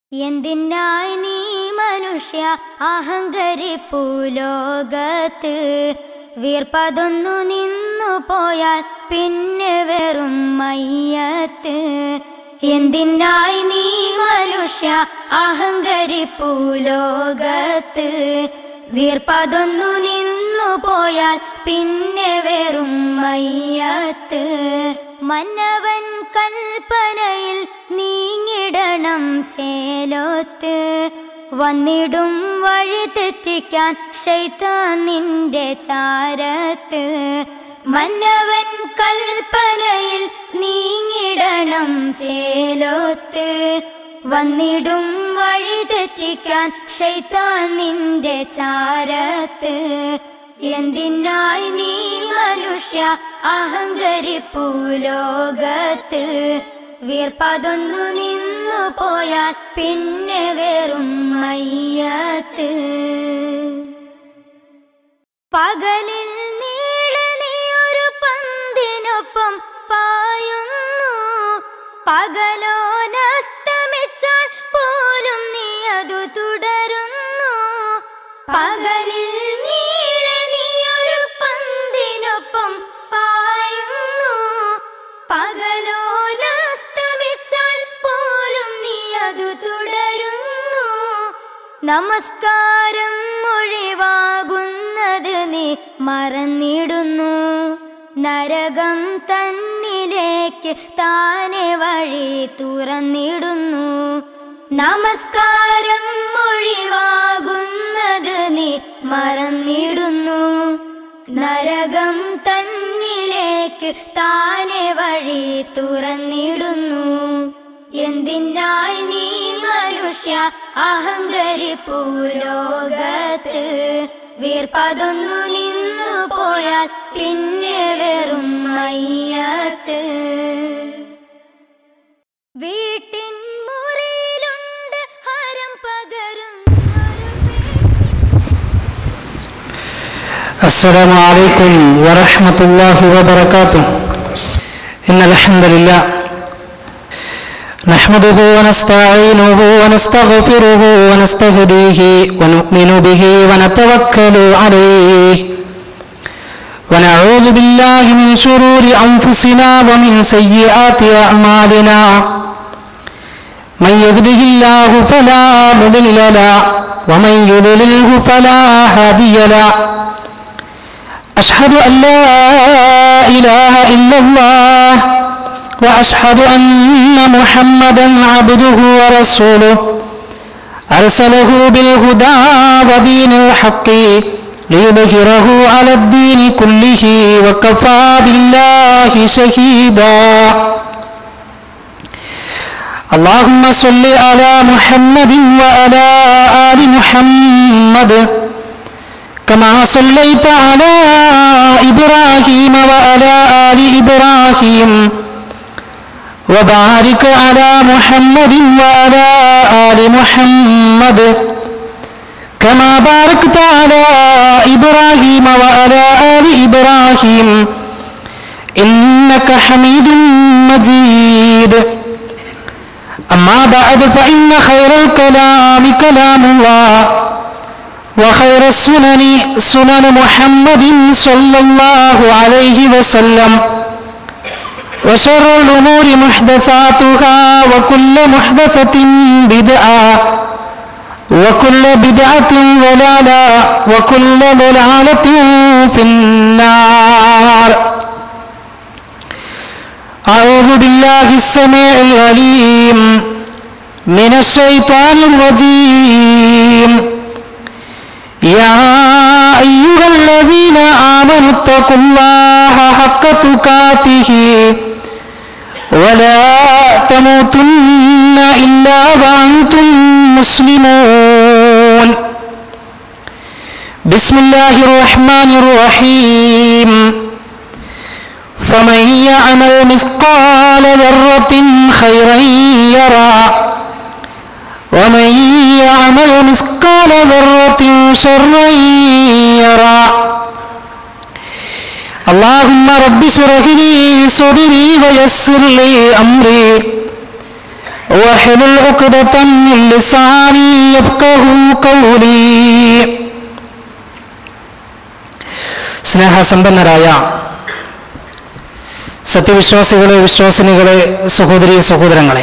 എന്തിനായി നീ മനുഷ്യ അഹങ്കരിപ്പു ലോകത്ത് വീർപ്പതൊന്നു നിന്നു പോയാൽ പിന്നെ വെറും മയ്യത്ത് എന്തിനായി നീ മനുഷ്യ അഹങ്കരിപ്പു ലോകത്ത് വീർപ്പതൊന്നു നിന്നു പോയാൽ പിന്നെ വെറും മയ്യത്ത് മന്നവൻ കൽപ്പനയിൽ നീങ്ങിടണം ചേലോത്ത് വന്നിടും വഴി തെറ്റിക്കാൻ ശൈത്താൻ നിന്റെ ചാരത്ത് മന്നവൻ കൽപ്പനയിൽ നീങ്ങിടണം ചേലോത്ത് വന്നിടും വഴി തെറ്റിക്കാൻ ശൈത്താൻ നിന്റെ ചാരത്ത് എന്തിനായി നീ മനുഷ്യ അഹങ്കരിപ്പു ലോകത്ത് വീർപ്പതൊന്നു നിന്നു പോയാൽ പിന്നെ വെറും മയ്യത്ത് പകലിൽ നീളെ നീ ഒരു പന്തിനൊപ്പം പായുന്നു പകലോനസ്തമിച്ചാൽ പോലും നീ അതു തുടരുന്നു പകലിൽ നീളെ നീ ഒരു പന്തിനൊപ്പം പായുന്നു പകലോനസ്തമിച്ചാൽ പോലും നീ അതു തുടരുന്നു നമസ്കാരം ഒഴിവാകുന്നത് നീ മറന്നിടുന്നു നരകം തന്നിലേക്ക് താനെ വഴി തുറന്നിടുന്നു നമസ്കാരം ഒഴിവാകുന്നത് നീ മറന്നിടുന്നു നരകം തന്നിലേക്ക് താനെ വഴി തുറന്നിടുന്നു എന്തിനായി നീ മനുഷ്യ അഹങ്കരിപ്പു ലോകത്ത് വീർപ്പതൊന്നു നിന്നു പോയാൽ പിന്നെ വെറും മയ്യത്ത് വീട്ടിൻ മുറിയിലുണ്ട് ഹരം പകരുന്നൊരു السلام عليكم ورحمة الله وبركاته إن الحمد لله نحمده ونستعينه ونستغفره ونستهديه ونؤمن به ونتوكل عليه ونعوذ بالله من شرور أنفسنا ومن سيئات أعمالنا من يهده الله فلا مضل له ومن يضلله فلا هادي له أشهد أن لا إله إلا الله وأشهد أن محمدا عبده ورسوله أرسله بالهدى ودين الحق ليظهره على الدين كله وكفى بالله شهيدا اللهم صل على محمد وعلى آل محمد كما صليت على إبراهيم وعلى آل إبراهيم وبارك على محمد وعلى آل محمد كما باركت على إبراهيم وعلى آل إبراهيم إنك حميد مجيد أما بعد فإن خير الكلام كلام الله وخير السنن سنن محمد صلى الله عليه وسلم وشر الأمور محدثاتها وكل محدثة بدعة وكل بدعة ضلالة وكل ضلالة في النار أعوذ بالله السميع العليم من الشيطان الرجيم يا أيها الذين آمنوا اتقوا الله حق تقاته ولا تموتن إلا وأنتم مسلمون بسم الله الرحمن الرحيم فمن يعمل مثقال ذرة خيرا يرى ومن يعمل مثقال ذرة شرا يرى اللهم رب اشرح لي صدري ويسر لي أمري واحلل عقدة من لساني يفقه قولي സ്നേഹസമ്പന്നരായ സത്യവിശ്വാസികളെ വിശ്വാസിനികളെ സഹോദരി സഹോദരങ്ങളെ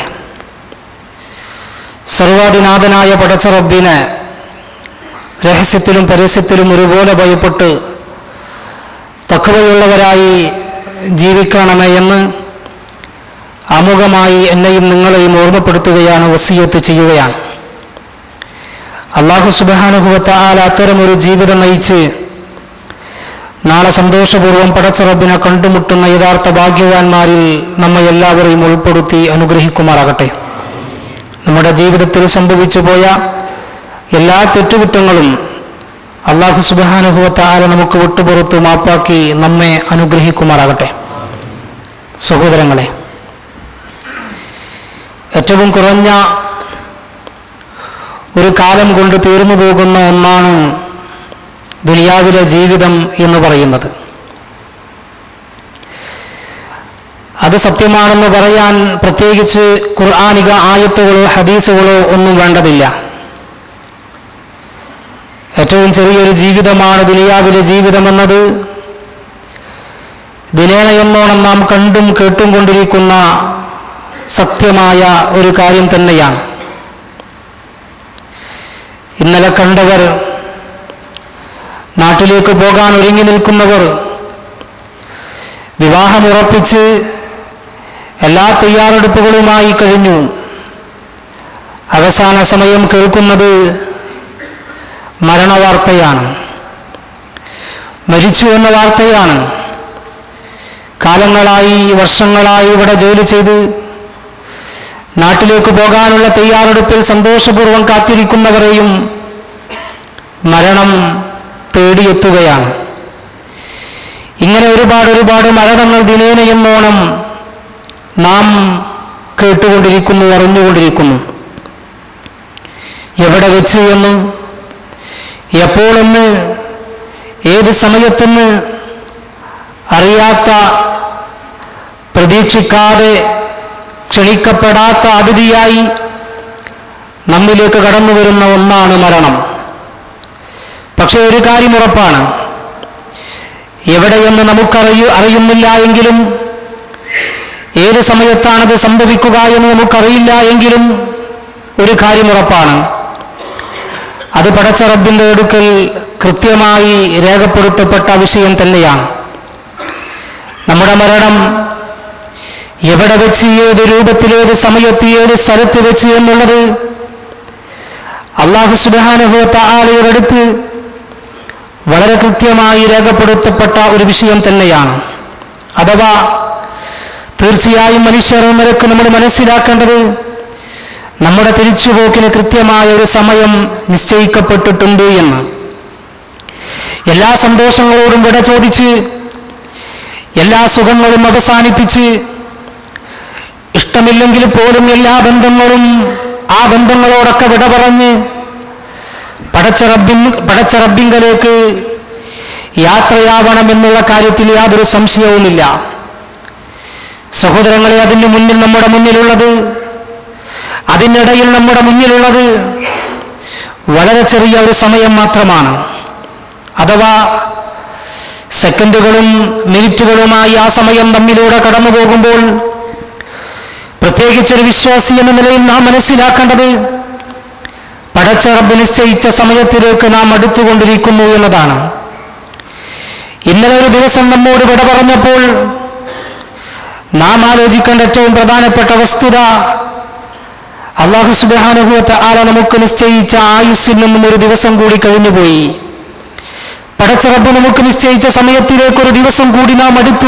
സർവാധിനാഥനായ പടച്ച റബ്ബിന് രഹസ്യത്തിലും പരസ്യത്തിലും ഒരുപോലെ ഭയപ്പെട്ട് തക്കവയുള്ളവരായി ജീവിക്കണമേ എന്ന് ആമുഖമായി എന്നെയും നിങ്ങളെയും ഓർമ്മപ്പെടുത്തുകയാണ് വസീയത്ത് ചെയ്യുകയാണ് അള്ളാഹു സുബാനുഭവത്ത ആൽ അത്തരമൊരു ജീവിതം നയിച്ച് നാളെ സന്തോഷപൂർവ്വം പടച്ചറബിനെ കണ്ടുമുട്ടുന്ന യഥാർത്ഥ ഭാഗ്യവാന്മാരിൽ നമ്മെ എല്ലാവരെയും ഉൾപ്പെടുത്തി അനുഗ്രഹിക്കുമാറാകട്ടെ നമ്മുടെ ജീവിതത്തിൽ സംഭവിച്ചു പോയ എല്ലാ തെറ്റുകുറ്റങ്ങളും അള്ളാഹു സുബാനുഭവത്ത ആല നമുക്ക് വിട്ടുപുറത്തു മാപ്പാക്കി നമ്മെ അനുഗ്രഹിക്കുമാറാകട്ടെ സഹോദരങ്ങളെ ഏറ്റവും കുറഞ്ഞ ഒരു കാലം കൊണ്ട് തീർന്നു പോകുന്ന ഒന്നാണ് ദുനിയാവിലെ ജീവിതം എന്ന് പറയുന്നത് അത് സത്യമാണെന്ന് പറയാൻ പ്രത്യേകിച്ച് ഖുർആാനിക ആയത്തുകളോ ഹദീസുകളോ ഒന്നും വേണ്ടതില്ല ഏറ്റവും ചെറിയൊരു ജീവിതമാണ് ദുനിയാവിലെ ജീവിതമെന്നത് ദിനേനയെന്നോണം നാം കണ്ടും കേട്ടും കൊണ്ടിരിക്കുന്ന സത്യമായ ഒരു കാര്യം തന്നെയാണ് ഇന്നലെ കണ്ടവർ നാട്ടിലേക്ക് പോകാൻ ഒരുങ്ങി നിൽക്കുന്നവർ വിവാഹമുറപ്പിച്ച് എല്ലാ തയ്യാറെടുപ്പുകളുമായി കഴിഞ്ഞു അവസാന സമയം കേൾക്കുന്നത് മരണവാർത്തയാണ് മരിച്ചു എന്ന വാർത്തയാണ് കാലങ്ങളായി വർഷങ്ങളായി ഇവിടെ ജോലി ചെയ്ത് നാട്ടിലേക്ക് പോകാനുള്ള തയ്യാറെടുപ്പിൽ സന്തോഷപൂർവ്വം കാത്തിരിക്കുന്നവരെയും മരണം തേടിയെത്തുകയാണ് ഇങ്ങനെ ഒരുപാട് ഒരുപാട് മരണങ്ങൾ ദിനേനയെന്നോണം നാം കേട്ടുകൊണ്ടിരിക്കുന്നു അറിഞ്ഞുകൊണ്ടിരിക്കുന്നു എവിടെ വെച്ച് എന്ന് എപ്പോഴെന്ന് ഏത് സമയത്തെന്ന് അറിയാത്ത പ്രതീക്ഷിക്കാതെ ക്ഷണിക്കപ്പെടാത്ത അതിഥിയായി നമ്മിലേക്ക് കടന്നു വരുന്ന ഒന്നാണ് മരണം പക്ഷെ ഒരു കാര്യം ഉറപ്പാണ് എവിടെയെന്ന് നമുക്കറിയു അറിയുന്നില്ല എങ്കിലും ഏത് സമയത്താണത് സംഭവിക്കുക എന്ന് നമുക്കറിയില്ല എങ്കിലും ഒരു കാര്യം ഉറപ്പാണ് അത് പടച്ച റബ്ബിൻ്റെ അടുക്കൽ കൃത്യമായി രേഖപ്പെടുത്തപ്പെട്ട വിഷയം തന്നെയാണ് നമ്മുടെ മരണം എവിടെ വെച്ച് ഏത് രൂപത്തിൽ ഏത് സമയത്ത് ഏത് സ്ഥലത്ത് വെച്ച് എന്നുള്ളത് അള്ളാഹു സുബാനുഭവത്ത ആളുകളുടെ അടുത്ത് വളരെ കൃത്യമായി രേഖപ്പെടുത്തപ്പെട്ട ഒരു വിഷയം തന്നെയാണ് അഥവാ തീർച്ചയായും മനുഷ്യർ നിരക്ക് നമ്മൾ മനസ്സിലാക്കേണ്ടത് നമ്മുടെ തിരിച്ചുപോക്കിന് കൃത്യമായ ഒരു സമയം നിശ്ചയിക്കപ്പെട്ടിട്ടുണ്ട് എന്ന് എല്ലാ സന്തോഷങ്ങളോടും വിട ചോദിച്ച് എല്ലാ സുഖങ്ങളും അവസാനിപ്പിച്ച് ഇഷ്ടമില്ലെങ്കിൽ പോലും എല്ലാ ബന്ധങ്ങളും ആ ബന്ധങ്ങളോടൊക്കെ വിട പറഞ്ഞ് പടച്ച റബ്ബിൻ പടച്ച റബ്ബിങ്കലേക്ക് യാത്രയാവണമെന്നുള്ള കാര്യത്തിൽ യാതൊരു സംശയവുമില്ല സഹോദരങ്ങളെ അതിന് മുന്നിൽ നമ്മുടെ മുന്നിലുള്ളത് അതിനിടയിൽ നമ്മുടെ മുന്നിലുള്ളത് വളരെ ചെറിയ ഒരു സമയം മാത്രമാണ് അഥവാ സെക്കൻഡുകളും മിനിറ്റുകളുമായി ആ സമയം നമ്മിലൂടെ കടന്നു പോകുമ്പോൾ പ്രത്യേകിച്ചൊരു വിശ്വാസി എന്ന നിലയിൽ നാം മനസ്സിലാക്കേണ്ടത് പടച്ച റബ്ബ് നിശ്ചയിച്ച സമയത്തിലേക്ക് നാം അടുത്തുകൊണ്ടിരിക്കുന്നു എന്നതാണ് ഇന്നലെ ഒരു ദിവസം നമ്മോട് വിട പറഞ്ഞപ്പോൾ നാം ആലോചിക്കേണ്ട ഏറ്റവും പ്രധാനപ്പെട്ട വസ്തുത അള്ളാഹു സുബാനുഭവത്തെ ആല നമുക്ക് നിശ്ചയിച്ച ആയുസ്സിൽ നിന്നും ഒരു ദിവസം കൂടി കഴിഞ്ഞുപോയി പടച്ച റബ്ബ് നമുക്ക് നിശ്ചയിച്ച സമയത്തിലേക്ക് ഒരു ദിവസം കൂടി നാം അടുത്തു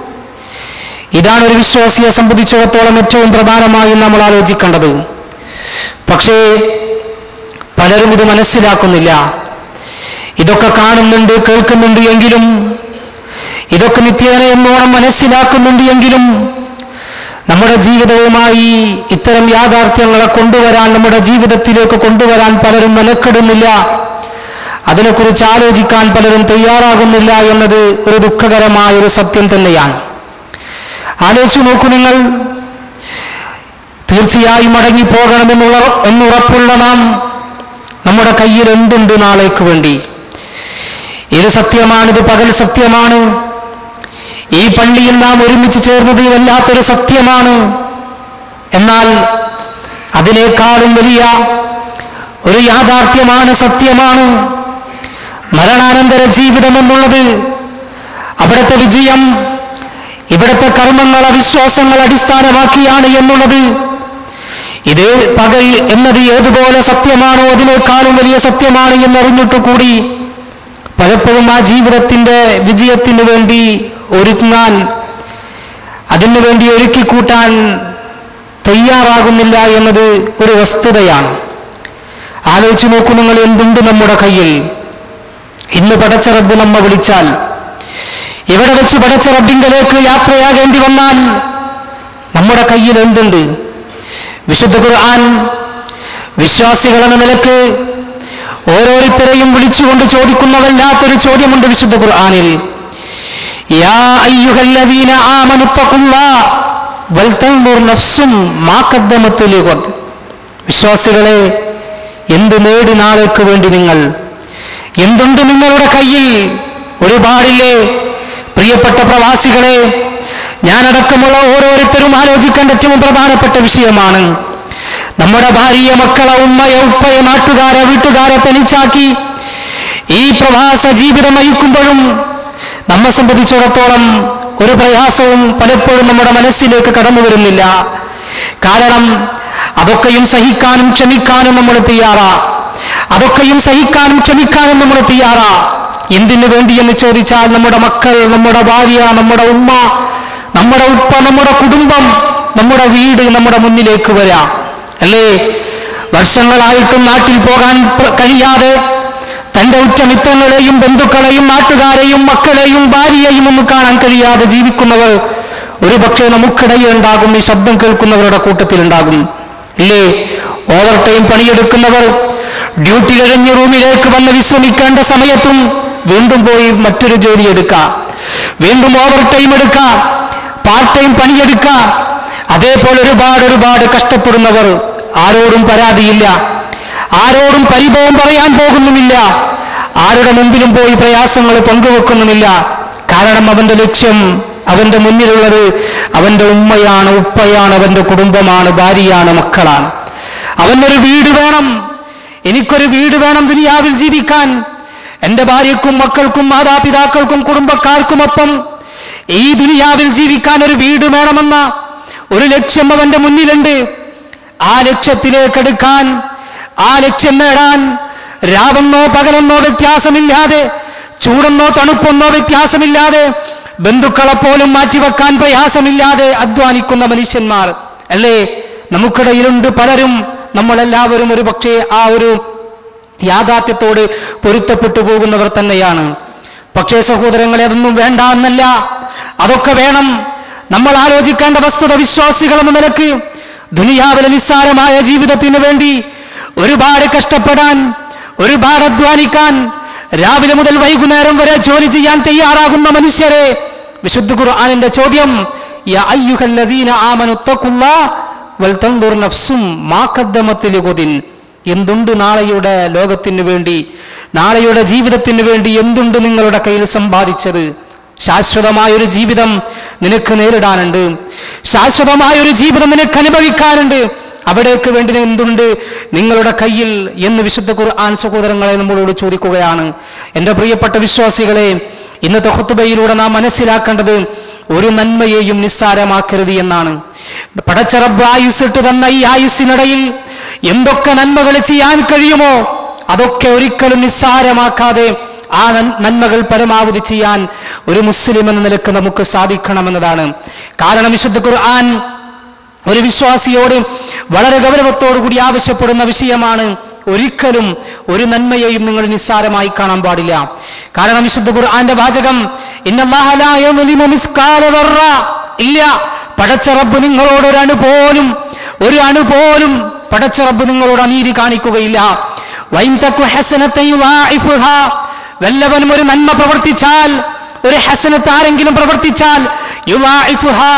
ഇതാണ് ഒരു വിശ്വാസിയെ സംബന്ധിച്ചിടത്തോളം ഏറ്റവും പ്രധാനമായി നമ്മൾ ആലോചിക്കേണ്ടത് പക്ഷേ പലരും ഇത് മനസ്സിലാക്കുന്നില്ല ഇതൊക്കെ കാണുന്നുണ്ട് കേൾക്കുന്നുണ്ട് എങ്കിലും ഇതൊക്കെ നിത്യേന എന്നോണം മനസ്സിലാക്കുന്നുണ്ട് എങ്കിലും നമ്മുടെ ജീവിതവുമായി ഇത്തരം യാഥാർത്ഥ്യങ്ങളെ കൊണ്ടുവരാൻ നമ്മുടെ ജീവിതത്തിലേക്ക് കൊണ്ടുവരാൻ പലരും മെനക്കെടുന്നില്ല അതിനെക്കുറിച്ച് ആലോചിക്കാൻ പലരും തയ്യാറാകുന്നില്ല എന്നത് ഒരു ദുഃഖകരമായ ഒരു സത്യം തന്നെയാണ് ആലോചിച്ചു നോക്കൂ നിങ്ങൾ തീർച്ചയായും മടങ്ങിപ്പോകണമെന്നുള്ള എന്നുറപ്പുള്ള നാം നമ്മുടെ കയ്യിൽ എന്തുണ്ട് നാളേക്ക് വേണ്ടി ഇത് സത്യമാണിത് പകൽ സത്യമാണ് ഈ പള്ളിയിൽ നാം ഒരുമിച്ച് ചേർന്നത് വല്ലാത്തൊരു സത്യമാണ് എന്നാൽ അതിനേക്കാളും വലിയ ഒരു യാഥാർത്ഥ്യമാണ് സത്യമാണ് മരണാനന്തര ജീവിതം എന്നുള്ളത് അവിടുത്തെ വിജയം ഇവിടുത്തെ കർമ്മങ്ങൾ വിശ്വാസങ്ങൾ അടിസ്ഥാനമാക്കിയാണ് എന്നുള്ളത് ഇത് പകൽ എന്നത് ഏതുപോലെ സത്യമാണോ അതിനേക്കാളും വലിയ സത്യമാണ് എന്നറിഞ്ഞിട്ട് കൂടി പലപ്പോഴും ആ ജീവിതത്തിന്റെ വിജയത്തിന് വേണ്ടി ഒരുങ്ങാൻ അതിനു വേണ്ടി ഒരുക്കിക്കൂട്ടാൻ തയ്യാറാകുന്നില്ല എന്നത് ഒരു വസ്തുതയാണ് ആലോചിച്ച് നോക്കൂ നിങ്ങൾ എന്തുണ്ട് നമ്മുടെ കയ്യിൽ ഇന്ന് പടച്ച റബ്ബ് നമ്മ വിളിച്ചാൽ ഇവിടെ വെച്ച് പടച്ച റബ്ബിങ്കലേക്ക് യാത്രയാകേണ്ടി വന്നാൽ നമ്മുടെ കയ്യിൽ എന്തുണ്ട് വിശുദ്ധ ഖുർആൻ വിശ്വാസികളെന്ന നിലക്ക് ഓരോരുത്തരെയും വിളിച്ചുകൊണ്ട് ചോദിക്കുന്ന വല്ലാത്തൊരു ചോദ്യമുണ്ട് വിശുദ്ധ ഖുർആനിൽ യാ അയ്യുഹല്ലദീന ആമനു തഖുല്ലാഹ വൽ തൻദുർ നഫ്സും മാ ഖദ്ദമത് ലിഗദ് വിശ്വാസികളെ എന്ത് നേടി നാളേക്ക് വേണ്ടി നിങ്ങൾ എന്തുണ്ട് നിങ്ങളുടെ കയ്യിൽ ഒരുപാടില്ലേ പ്രിയപ്പെട്ട പ്രവാസികളെ ഞാനടക്കമുള്ള ഓരോരുത്തരും ആലോചിക്കേണ്ട ഏറ്റവും പ്രധാനപ്പെട്ട വിഷയമാണ് നമ്മുടെ ഭാര്യയെ മക്കളെ ഉമ്മയെ ഉപ്പയെ നാട്ടുകാരെ വീട്ടുകാരെ തനിച്ചാക്കി ഈ പ്രവാസ ജീവിതം നയിക്കുമ്പോഴും നമ്മെ സംബന്ധിച്ചിടത്തോളം ഒരു പ്രയാസവും പലപ്പോഴും നമ്മുടെ മനസ്സിലേക്ക് കടന്നു വരുന്നില്ല കാരണം അതൊക്കെയും സഹിക്കാനും ക്ഷമിക്കാനും നമ്മൾ തയ്യാറാ അതൊക്കെയും സഹിക്കാനും ക്ഷമിക്കാനും നമ്മൾ തയ്യാറാ എന്തിനു വേണ്ടി എന്ന് ചോദിച്ചാൽ നമ്മുടെ മക്കൾ നമ്മുടെ ഭാര്യ നമ്മുടെ ഉമ്മ നമ്മുടെ ഉപ്പ നമ്മുടെ കുടുംബം നമ്മുടെ വീട് നമ്മുടെ മുന്നിലേക്ക് വരാം അല്ലേ വർഷങ്ങളായിട്ടും നാട്ടിൽ പോകാൻ പ്ര- കഴിയാതെ തന്റെ ഉറ്റമിത്രങ്ങളെയും ബന്ധുക്കളെയും നാട്ടുകാരെയും മക്കളെയും ഭാര്യയെയും ഒന്നും കാണാൻ കഴിയാതെ ജീവിക്കുന്നവർ ഒരു പക്ഷേ നമുക്കിടയിൽ ഉണ്ടാകും ഈ ശബ്ദം കേൾക്കുന്നവരുടെ കൂട്ടത്തിലുണ്ടാകും ഇല്ലേ ഓവർ ടൈം പണിയെടുക്കുന്നവർ ഡ്യൂട്ടി കഴിഞ്ഞ് റൂമിലേക്ക് വന്ന് വിശ്രമിക്കേണ്ട സമയത്തും വീണ്ടും പോയി മറ്റൊരു ജോലി എടുക്കാം വീണ്ടും ഓവർ ടൈം എടുക്കാം പാർട്ട് ടൈം പണിയെടുക്കാം അതേപോലെ ഒരുപാട് ഒരുപാട് കഷ്ടപ്പെടുന്നവർ ആരോടും പരാതിയില്ല ആരോടും പരിഭവം പറയാൻ പോകുന്നുമില്ല ആരുടെ മുമ്പിലും പോയി പ്രയാസങ്ങൾ പങ്കുവെക്കുന്നുമില്ല കാരണം അവന്റെ ലക്ഷ്യം അവന്റെ മുന്നിലുള്ളത് അവന്റെ ഉമ്മയാണ് ഉപ്പയാണ് അവന്റെ കുടുംബമാണ് ഭാര്യയാണ് മക്കളാണ് അവനൊരു വീട് വേണം എനിക്കൊരു വീട് വേണം ദുനിയാവിൽ ജീവിക്കാൻ എന്റെ ഭാര്യക്കും മക്കൾക്കും മാതാപിതാക്കൾക്കും കുടുംബക്കാർക്കുമൊപ്പം ഈ ദുനിയാവിൽ ജീവിക്കാൻ ഒരു വീട് വേണമെന്ന ഒരു ലക്ഷ്യം അവന്റെ മുന്നിലുണ്ട് ആ ലക്ഷ്യത്തിലേക്ക് എടുക്കാൻ ആ ലക്ഷ്യം നേടാൻ രാവെന്നോ പകലെന്നോ വ്യത്യാസമില്ലാതെ ചൂടെന്നോ തണുപ്പെന്നോ വ്യത്യാസമില്ലാതെ ബന്ധുക്കളെ പോലും മാറ്റിവെക്കാൻ പ്രയാസമില്ലാതെ അധ്വാനിക്കുന്ന മനുഷ്യന്മാർ അല്ലേ നമുക്കിടയിലുണ്ട് പലരും നമ്മളെല്ലാവരും ഒരു പക്ഷേ ആ ഒരു യാഥാർത്ഥ്യത്തോട് പൊരുത്തപ്പെട്ടു പോകുന്നവർ തന്നെയാണ് പക്ഷേ സഹോദരങ്ങളെ അതൊന്നും വേണ്ട എന്നല്ല അതൊക്കെ വേണം നമ്മൾ ആലോചിക്കേണ്ട വസ്തുത വിശ്വാസികൾ എന്ന നിലക്ക് ദുനിയാവിലെ നിസ്സാരമായ ജീവിതത്തിന് വേണ്ടി ഒരുപാട് കഷ്ടപ്പെടാൻ ഒരുപാട് അധ്വാനിക്കാൻ രാവിലെ മുതൽ വൈകുന്നേരം വരെ ജോലി ചെയ്യാൻ തയ്യാറാകുന്ന മനുഷ്യരെ വിശുദ്ധ ഖുർആനിന്റെ ചോദ്യം യാ അയ്യുഹല്ലദീന ആമനു തഖുല്ലാഹ് വൽ തൻദുർ നഫ്സും മാ ഖദ്ദമത് ലിഗദിൻ എന്തുണ്ട് നാളെയുടെ ലോകത്തിന് വേണ്ടി നാളെയുടെ ജീവിതത്തിന് വേണ്ടി എന്തുണ്ട് നിങ്ങളുടെ കയ്യിൽ സമ്പാദിച്ചത് ശാശ്വതമായൊരു ജീവിതം നിനക്ക് നേരിടാനുണ്ട് ശാശ്വതമായൊരു ജീവിതം നിനക്ക് അനുഭവിക്കാനുണ്ട് അവിടേക്ക് വേണ്ടി എന്തുണ്ട് നിങ്ങളുടെ കയ്യിൽ എന്ന് വിശുദ്ധ ഖുർആൻ സഹോദരങ്ങളെ നമ്മളോട് ചോദിക്കുകയാണ് എൻ്റെ പ്രിയപ്പെട്ട വിശ്വാസികളെ ഇന്നത്തെ ഹുത്തുബയിലൂടെ നാം മനസ്സിലാക്കേണ്ടത് ഒരു നന്മയെയും നിസ്സാരമാക്കരുത് എന്നാണ് പടച്ചറബ് ആയുസ്സിട്ട് തന്ന ഈ ആയുസ്സിനിടയിൽ എന്തൊക്കെ നന്മകൾ ചെയ്യാൻ കഴിയുമോ അതൊക്കെ ഒരിക്കലും നിസ്സാരമാക്കാതെ ആ നൻ- നന്മകൾ പരമാവധി ചെയ്യാൻ ഒരു മുസ്ലിം എന്ന നിലക്ക് നമുക്ക് സാധിക്കണമെന്നതാണ് കാരണം വിശുദ്ധ ഖുർആൻ ഒരു വിശ്വാസിയോട് വളരെ ഗൗരവത്തോടു കൂടി ആവശ്യപ്പെടുന്ന വിഷയമാണ് ഒരിക്കലും ഒരു നന്മയെയും നിങ്ങൾ നിസ്സാരമായി കാണാൻ പാടില്ല കാരണം വിശുദ്ധ ഖുർആന്റെ വാചകം "ഇന്നല്ലാഹ ലാ യദ്ലിമു മിസ്കാല ദർറ." ഇല്ല പടച്ച റബ്ബ് നിങ്ങളോട് ഒരു അണു പോലും ഒരു അണു പോലും പടച്ച റബ്ബ് നിങ്ങളോട് അനീതി കാണിക്കുകയില്ല വൈൻ തക്കു ഹസനത്തൻ യുളാഇഫുഹാ. വല്ലവനും ഒരു നന്മ പ്രവർത്തിച്ചാൽ ഒരു ഹസനത്ത് ആരെങ്കിലും പ്രവർത്തിച്ചാൽ യുളാഇഫുഹാ.